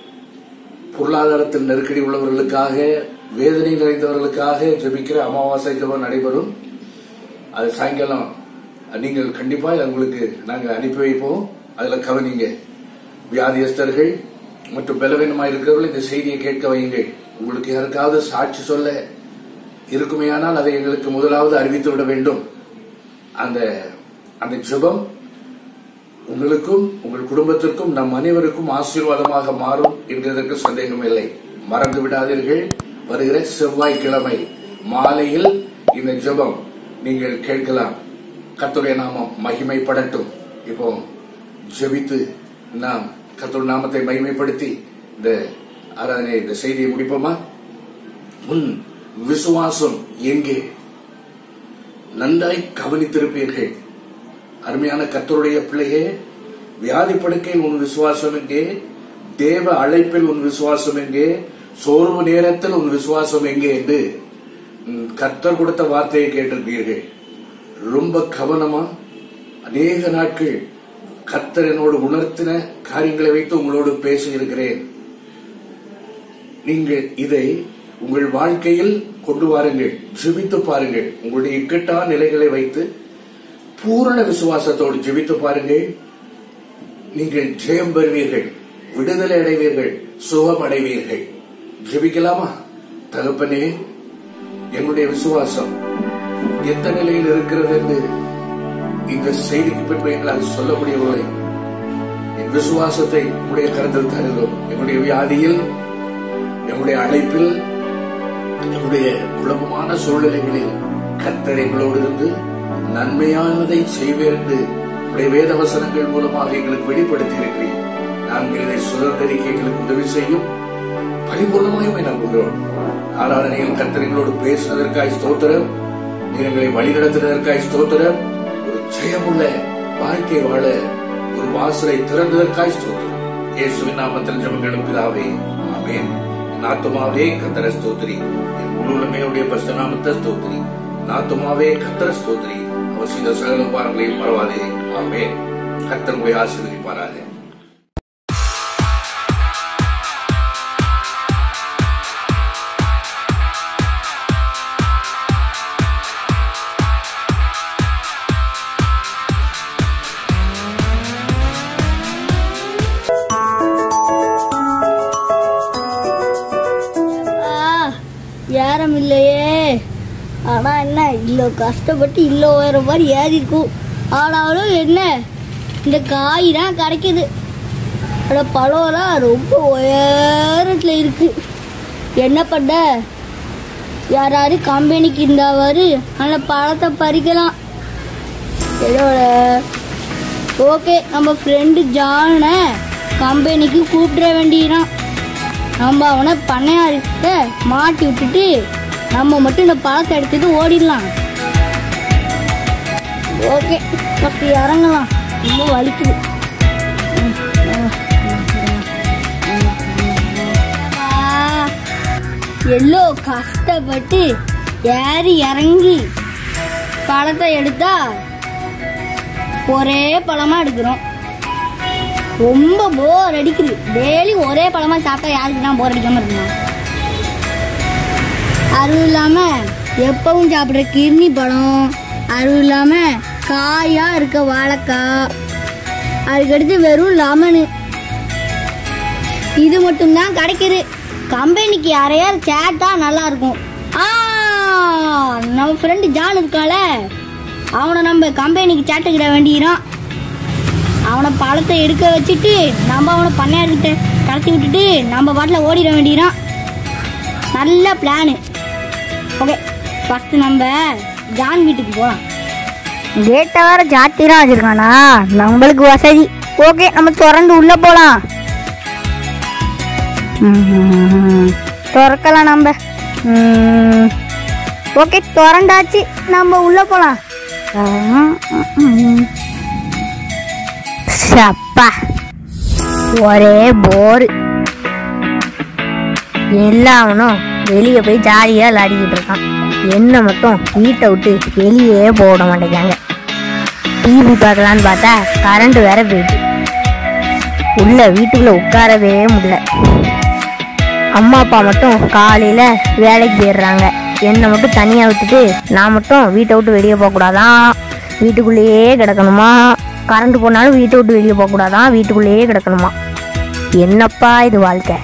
பொருளாதாரத்தில் நெருக்கடி உள்ளவர்களுக்காக வேதனை நிறைந்தவர்களுக்காக ஜெபிக்கிற அமாவாசை ஜெபம் நடைபெறும் அது சாயங்காலம் நீங்கள் கண்டிப்பா உங்களுக்கு நாங்க அனுப்பி வைப்போம் அதுல கவனிங்க வியாதியஸ்தர்கள் மற்றும் பலவீனமாக இருக்கிறவர்கள் இந்த செய்தியை கேட்க வையுங்கள் உங்களுக்கு யாருக்காவது சாட்சி சொல்ல இருக்குமேயானால் அதை எங்களுக்கு முதலாவது அறிவித்து விட வேண்டும் அந்த அந்த ஜெபம் உங்களுக்கும் உங்கள் குடும்பத்திற்கும் நம் அனைவருக்கும் ஆசீர்வாதமாக மாறும் என்கிறதற்கு சந்தேகம் இல்லை மறந்து விடாதீர்கள் வருகிற செவ்வாய்க்கிழமை மாலையில் இந்த ஜெபம் நீங்கள் கேட்கலாம் கர்த்தருடைய நாமம் மகிமைப்படட்டும் இப்போ ஜெபித்து நாம் கர்த்தருடைய நாமத்தை மகிமைப்படுத்தி இந்த ஆராதனை இந்த செய்தியை முடிப்போமா உன் விசுவாசம் எங்கே நன்றாய் கவனித்திருப்பீர்கள் அருமையான கர்த்தருடைய பிள்ளையே வியாதி படுக்கையில் உன் விசுவாசம் எங்கே தேவ அழைப்பில் உன் விசுவாசம் எங்கே சோர்வு நேரத்தில் உன் விசுவாசம் எங்கே என்று ம், கர்த்தர் கொடுத்த வார்த்தையை கேட்டிருப்பீர்கள் ரொம்ப கவனமா அநேக நாட்கள் கர்த்தர் என்னோடு உணர்த்தின காரியங்களை வைத்து உங்களோடு பேச இருக்கிறேன் நீங்கள் இதை உங்கள் வாழ்க்கையில் கொண்டு வாருங்கள் ஜெபித்து பாருங்கள் உங்களுடைய இக்கட்டா நிலைகளை வைத்து பூரண விசுவாசத்தோடு ஜெபித்து பாருங்கள் நீங்கள் ஜெயம் பெறுவீர்கள் விடுதலை அடைவீர்கள் சுகம் அடைவீர்கள் ஜெபிக்கலாமா தகப்பனே என்னுடைய விசுவாசம் எந்த நிலையில் இருக்கிறது என்று இந்த செய்திக்கு பின்பு எங்களால் சொல்ல முடியவில்லை என் விசுவாசத்தை உடைய கருத்தில் தருகிறோம் எங்களுடைய வியாதியில் எங்களுடைய அழைப்பில் எங்களுடைய குழப்பமான சூழ்நிலைகளில் கர்த்தர் எங்களோடு இருந்து நன்மையானதை செய்வேன் என்று உடைய வேத வசனங்கள் மூலமாக எங்களுக்கு வெளிப்படுத்தி இருக்கிறேன் நாங்கள் இதை சுதந்திரிக்க எங்களுக்கு உதவி செய்யும் பரிபூர்ணமாயுமே நம்புகிறோம் ஆராதனையில் கர்த்தர் எங்களோடு பேசினதற்காய் ஸ்தோத்திரம் நீர் எங்களை வழிநடத்தினதற்காய் ஸ்தோத்திரம் ஒரு ஜெயமுள்ள வாழ்க்கை வாழ ஒரு வாசலை திறந்ததற்காய் ஸ்தோத்திரம் இயேசுவின் நாமத்தில் ஜெபங்களும் பிதாவே ஆமென் என் ஆத்துமாவே கத்தர ஸ்தோத்திரி என் முழுமையுடைய பஸ்த நாமத்தை ஸ்தோத்திரி என் ஆத்துமாவே கத்தர ஸ்தோத்திரி அவர் செய்த சகல பாரங்களையும் பரவாதே ஆமென் கத்தர் உங்களை ஆசீர்வதிப்பாராக ஆ, யாரும் இல்லையே ஆனா என்ன இவ்வளோ கஷ்டப்பட்டு இவ்வளோ உயர மாதிரி ஏறி இருக்கும் ஆனாலும் என்ன இந்த காய் தான் கிடைக்குது அட பழம்லாம் ரொம்ப உயரத்தில் இருக்கு என்ன பண்ண யாராவது கம்பெனிக்கு இருந்தாவாரு அந்த பழத்தை பறிக்கலாம் என்னோட ஓகே நம்ம ஃப்ரெண்டு ஜானை கம்பெனிக்கு கூப்பிட வேண்டியதான் நம்ம அவனை பண்ணையார்கிட்ட மாட்டி விட்டுட்டு நம்ம மட்டும் இந்த பழத்தை எடுத்துட்டு ஓடிடலாம் ஓகே ஃபஸ்ட்டு இறங்கலாம் ரொம்ப வலிக்குது எல்லோ கஷ்டப்பட்டு ஏறி இறங்கி பழத்தை எடுத்தா ஒரே பழமா எடுக்கிறோம் ரொம்ப போர் அடிக்குது டெய்லி ஒரே பழமா சாப்பிட்டா யாருக்கு தான் போர் அடிக்காம இருக்கணும் அதுவும் இல்லாம எப்பவும் சாப்பிட்ற கிர்னி பழம் அதுவும் இல்லாம காயா இருக்க வாழைக்காய் அதுக்கடுத்து வெறும் லெமனு இது மட்டும்தான் கிடைக்குது கம்பெனிக்கு யாரையாவது சேட்டா நல்லா இருக்கும் ஆ நம்ம ஃப்ரெண்டு ஜான் இருக்கால அவனை நம்ம கம்பெனிக்கு சேட்டுக்கிட வேண்டியதான் அவனை பழத்தை எடுக்க வச்சுட்டு நம்ம அவனை பண்ணையார்கிட்ட கடத்தி விட்டுட்டு நம்ம பாட்டில் ஓடிட வேண்டியதான் நல்ல பிளானு ஓகே ஃபஸ்ட்டு நம்ம ஜான் வீட்டுக்கு போகலாம் கேட்டை வேற ஜாத்திரம் வச்சிருக்கானா நம்மளுக்கு வசதி ஓகே நம்ம திறந்து உள்ள போலாம் ம்ம். திறக்கலாம் நம்ம ம். ஓகே திறந்தாச்சு நம்ம உள்ள போலாம் சப்பா ஒரே போர் எல்லாவனும் வெளியே போய் ஜாலியாக விளையாடிக்கிட்டு இருக்கான் என்ன மட்டும் வீட்டை விட்டு வெளியே போட மாட்டேங்காங்க டிவி பார்க்கலான்னு பார்த்தா கரண்ட் வேற போயிட்டு உள்ள வீட்டுக்குள்ள உட்காரவே முடியல அம்மா அப்பா மட்டும் காலையில வேலைக்கு போயிடுறாங்க என்னை மட்டும் தனியாக விட்டுட்டு நான் மட்டும் வீட்டை விட்டு வெளியே போகக்கூடாதான் வீட்டுக்குள்ளேயே கிடக்கணுமா கரண்ட் போனாலும் வீட்டை விட்டு வெளியே போகக்கூடாதான் வீட்டுக்குள்ளேயே கிடக்கணுமா என்னப்பா இது வாழ்க்கை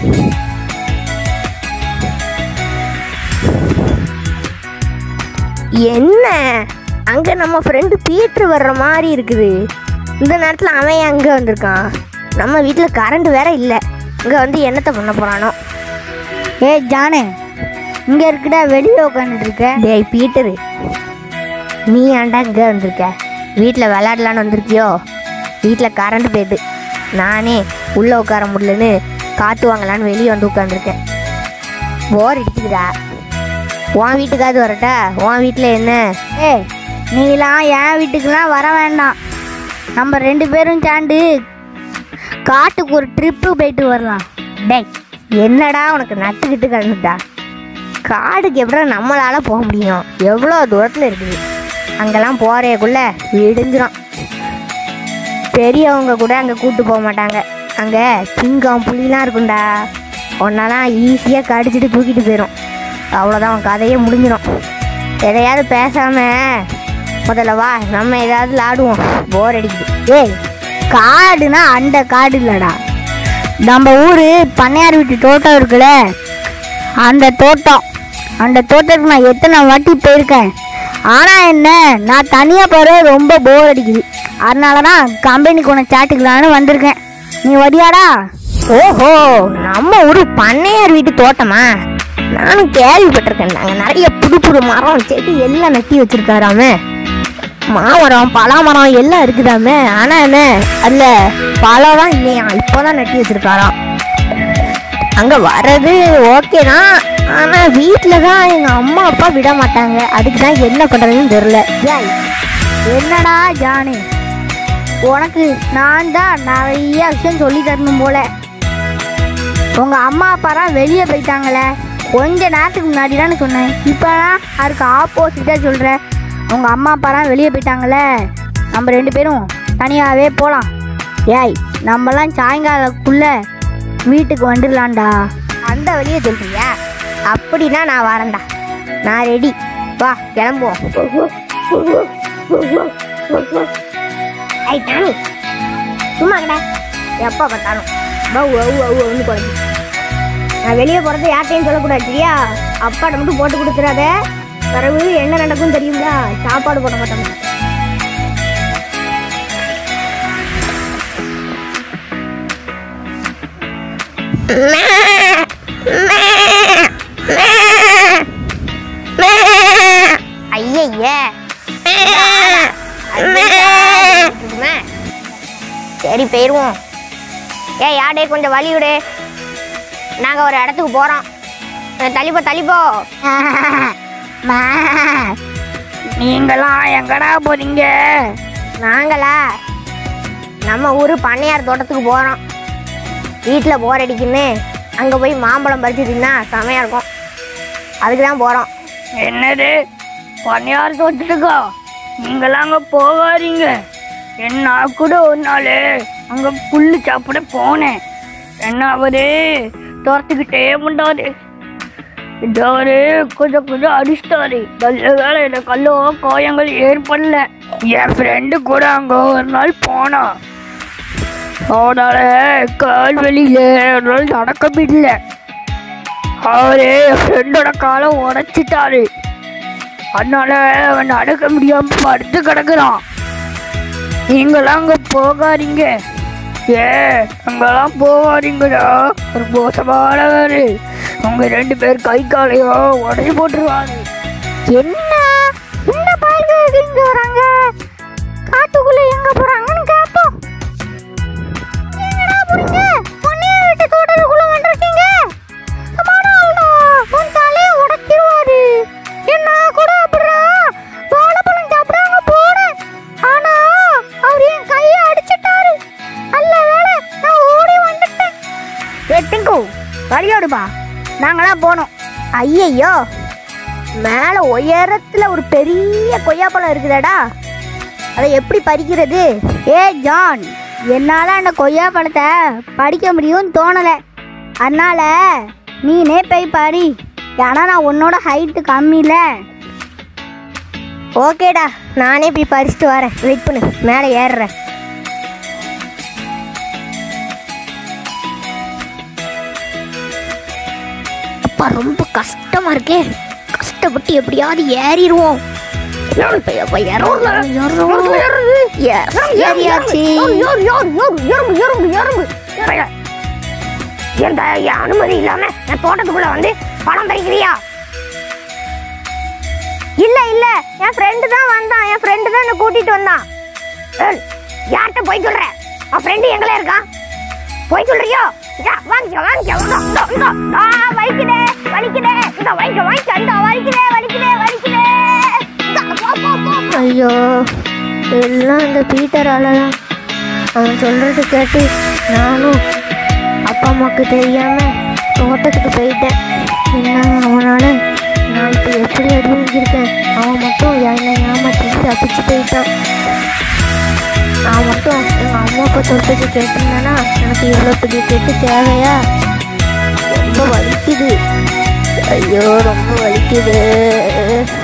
என்ன அங்க நம்ம ஃப்ரெண்டு பீட்டர் வர்ற மாதிரி இருக்குது இந்த நேரத்தில் அவன் ஏன் அங்கே வந்திருக்கான் நம்ம வீட்டில் கரண்ட் வேற இல்லை இங்கே வந்து என்னத்தை பண்ண போறானோ ஏ ஜானு இங்கே இருக்குடா வெளியே உட்காந்துட்டு இருக்க டேய் பீட்டரு நீ ஏன்டா இங்கே வந்திருக்க வீட்டில் விளையாடலான்னு வந்திருக்கியோ வீட்டில் கரண்ட் போயிட்டு நானே உள்ளே உட்கார முடியலன்னு காற்று வாங்கலான்னு வெளியே வந்து உட்காந்துருக்கேன் போர் அடிச்சுக்குதா உன் வீட்டுக்காவது வரட்டா உன் வீட்டில் என்ன ஏ நீலாம் என் வீட்டுக்கெல்லாம் வர வேண்டாம் நம்ம ரெண்டு பேரும் சாண்டு காட்டுக்கு ஒரு ட்ரிப்பு போயிட்டு வரலாம் டேய் என்னடா உனக்கு நட்டுக்கிட்டு கலந்துட்டா காடுக்கு எப்படா நம்மளால போக முடியும் எவ்வளோ தூரத்தில் இருக்குது அங்கெல்லாம் போறேக்குள்ள விடிஞ்சிரும் பெரியவங்க கூட அங்கே கூட்டு போக மாட்டாங்க அங்கே சிங்கம் புலிலாம் இருக்கும்டா ஒன்னெல்லாம் ஈஸியாக கடிச்சிட்டு தூக்கிட்டு போயிடும் அவ்வளோதான் அவன் கதையே முடிஞ்சிடும் எதையாவது பேசாம முதல்ல வா நம்ம ஏதாவது விளாடுவோம் போர் அடிக்குது ஏய் காடுனா அந்த காடு இல்லைடா நம்ம ஊர் பண்ணையார் வீட்டு தோட்டம் இருக்குல்ல அந்த தோட்டம் அந்த தோட்டத்துக்கு நான் எத்தனை வாட்டி போயிருக்கேன் ஆனால் என்ன நான் தனியாக போகிற ரொம்ப போர் அடிக்குது அதனால தான் கம்பெனிக்கு உன்னை சாட்டுக்கலான்னு வந்திருக்கேன் நீ வரியாடா ஓஹோ நம்ம ஊர் பண்ணையார் வீட்டு தோட்டமா நானும் கேள்விப்பட்டிருக்கேன் நாங்கள் நிறைய புது புது மரம் செடி எல்லாம் நட்டி வச்சிருக்காராமே மாமரம் பலாமரம் எல்லாம் இருக்குதாமே ஆனால் என்ன அதில் பழம் தான் இல்லையா இப்போதான் நட்டி வச்சிருக்காராம் அங்க வர்றது ஓகே தான் ஆனா வீட்ல தான் எங்க அம்மா அப்பா விட மாட்டாங்க அதுக்கு தான் என்ன பண்றதுன்னு தெரியல ஏய், என்னடா ஜானு உனக்கு நான் தான் நிறைய விஷயம் சொல்லி தரணும் போல உங்க அம்மா அப்பா தான் வெளியே போயிட்டாங்களே கொஞ்ச நேரத்துக்கு முன்னாடி தானே சொன்னேன் இப்போதான் அதுக்கு ஆப்போசிட்டாக சொல்கிறேன் உங்க அம்மா அப்பா தான் வெளியே போயிட்டாங்களே நம்ம ரெண்டு பேரும் தனியாகவே போகலாம் ஏய் நம்மலாம் சாயங்காலக்குள்ள வீட்டுக்கு வந்துடலாம்டா அந்த வழியை சொல்றியா அப்படின்னா நான் வரேன்டா நான் ரெடி வா கிளம்புவோம் ஐ தானி சும்மா கடா எப்போ பார்த்தாலும் பவு அவு அவு வந்து குழந்தை நான் வெளியே போகிறது யார்ட்டையும் சொல்லக்கூடாது சரியா அப்பாட்ட மட்டும் போட்டு கொடுத்துறாத பிறகு என்ன நடக்கும் தெரியுங்களா சாப்பாடு போட மாட்டோம் ஐயய்ய சரி போயிருவோம் ஏ யாடே கொஞ்சம் வழி விடு நாங்கள் ஒரு இடத்துக்கு போகிறோம் தள்ளிப்போ தள்ளிப்போ நீங்களாம் எங்கடா போறீங்க நாங்களா நம்ம ஊர் பண்ணையார் தோட்டத்துக்கு போகிறோம் வீட்டில் போர் அடிக்குன்னு அங்கே போய் மாம்பழம் பறிச்சு தின்னா செமையாக இருக்கும் அதுக்கு தான் போகிறோம் என்னது பணியார் தோட்டத்துக்கா நீங்களாம் அங்க போகாதீங்க என்ன கூட ஒரு நாள் அங்க புல்லு சாப்பிட போனேன் என்ன அவரு துரத்துக்கிட்டே முண்டாரு இதாரு கொஞ்சம் கொஞ்சம் அடிச்சிட்டாரு நல்ல வேலை எனக்கு கல்லோ காயங்கள் ஏற்படல என் ஃப்ரெண்டு கூட அங்க ஒரு நாள் போனான் அவனால கால் வெளியில ஒரு நாள் நடக்க முடியல அவரு என் ஃப்ரெண்டோட காலை உடைச்சிட்டாரு அதனால அவன் நடக்க முடியாம படுத்து கிடக்குறான் நீங்களாம் அங்க போகாதீங்க ஏ அங்கெல்லாம் போகாதீங்கடா ஒரு மோசமானவர் உங்க ரெண்டு பேர் கை காலையும் உடச்சி போட்டுருவாங்க என்ன இந்த பயல்கள் இங்க வராங்க காட்டுக்குள்ள எங்க போறாங்கன்னு கேட்போம் எங்கடா போறீங்க பொன்னியார் வீட்டு தோட்டத்துக்குள்ள வந்திருக்கீங்க சமாதானம்டா உன் தலையை உடைச்சிருவாரு என்ன கூட அப்படிதான் வாழைப்பழம் சாப்பிட அங்க போனேன் ஆனா அவர் என் கையை அடிச்சிட்டாரு நல்ல வேலை நான் ஓடி வந்துட்டேன் எட்டிங்கு வழியோடுப்பா நாங்களாம் போனோம் ஐயையோ மேலே உயரத்துல ஒரு பெரிய கொய்யாப்பழம் இருக்குதாடா அதை எப்படி பறிக்கிறது ஏ ஜான் என்னால் அந்த கொய்யாப்பழத்தை பறிக்க முடியும்னு தோணலை அதனால நீனே போய் பாரி ஏன்னா நான் உன்னோட ஹைட்டு கம்மியில ஓகேடா நானே போய் பறிச்சுட்டு வரேன் வெயிட் பண்ணு மேலே ஏறுறேன் அப்பா ரொம்ப கஷ்டமா இருக்கே கஷ்டப்பட்டு எப்படியாவது ஏறிடுவோம் ஏறியாச்சு எந்த அனுமதி இல்லாம என் தோட்டத்துக்குள்ள வந்து பணம் பறிக்கிறியா இல்ல இல்ல என் ஃப்ரெண்டு தான் வந்தான் என் ஃப்ரெண்டு தான் என்ன கூட்டிட்டு வந்தான் ஏய், யார்கிட்ட போய் சொல்ற அவன் ஃப்ரெண்டு எங்களே இருக்கான் போய் சொல்றியோ யா, வாங்கிக்க வாங்கிக்க இந்தா, இந்தா, இந்தா. ஆ வலிக்குதே வலிக்குதே இந்த வாங்கிக்க வாங்கிக்க இந்த வலிக்குதே வலிக்குதே வலிக்குதே இந்தா, போ, போ, போ. ஐயோ எல்லாம் இந்த பீட்டரால தான் அவன் சொல்றது கேட்டு நானும் அப்பா அம்மாவுக்கு தெரியாம தோட்டத்துக்கு போயிட்டேன் என்ன அவனால நான் இப்போ எப்படி அடி வாங்கியிருக்கேன் அவன் மட்டும் என்னை ஏமாற்றி தப்பிச்சு போயிட்டான் அவன் மட்டும் எங்கள் அம்மா அப்பா சொல்றது கேட்டிருந்தேன்னா எனக்கு இவ்வளோ பெரிய பெட்டு தேவையா ரொம்ப வலிக்குது ஐயோ ரொம்ப வலிக்குது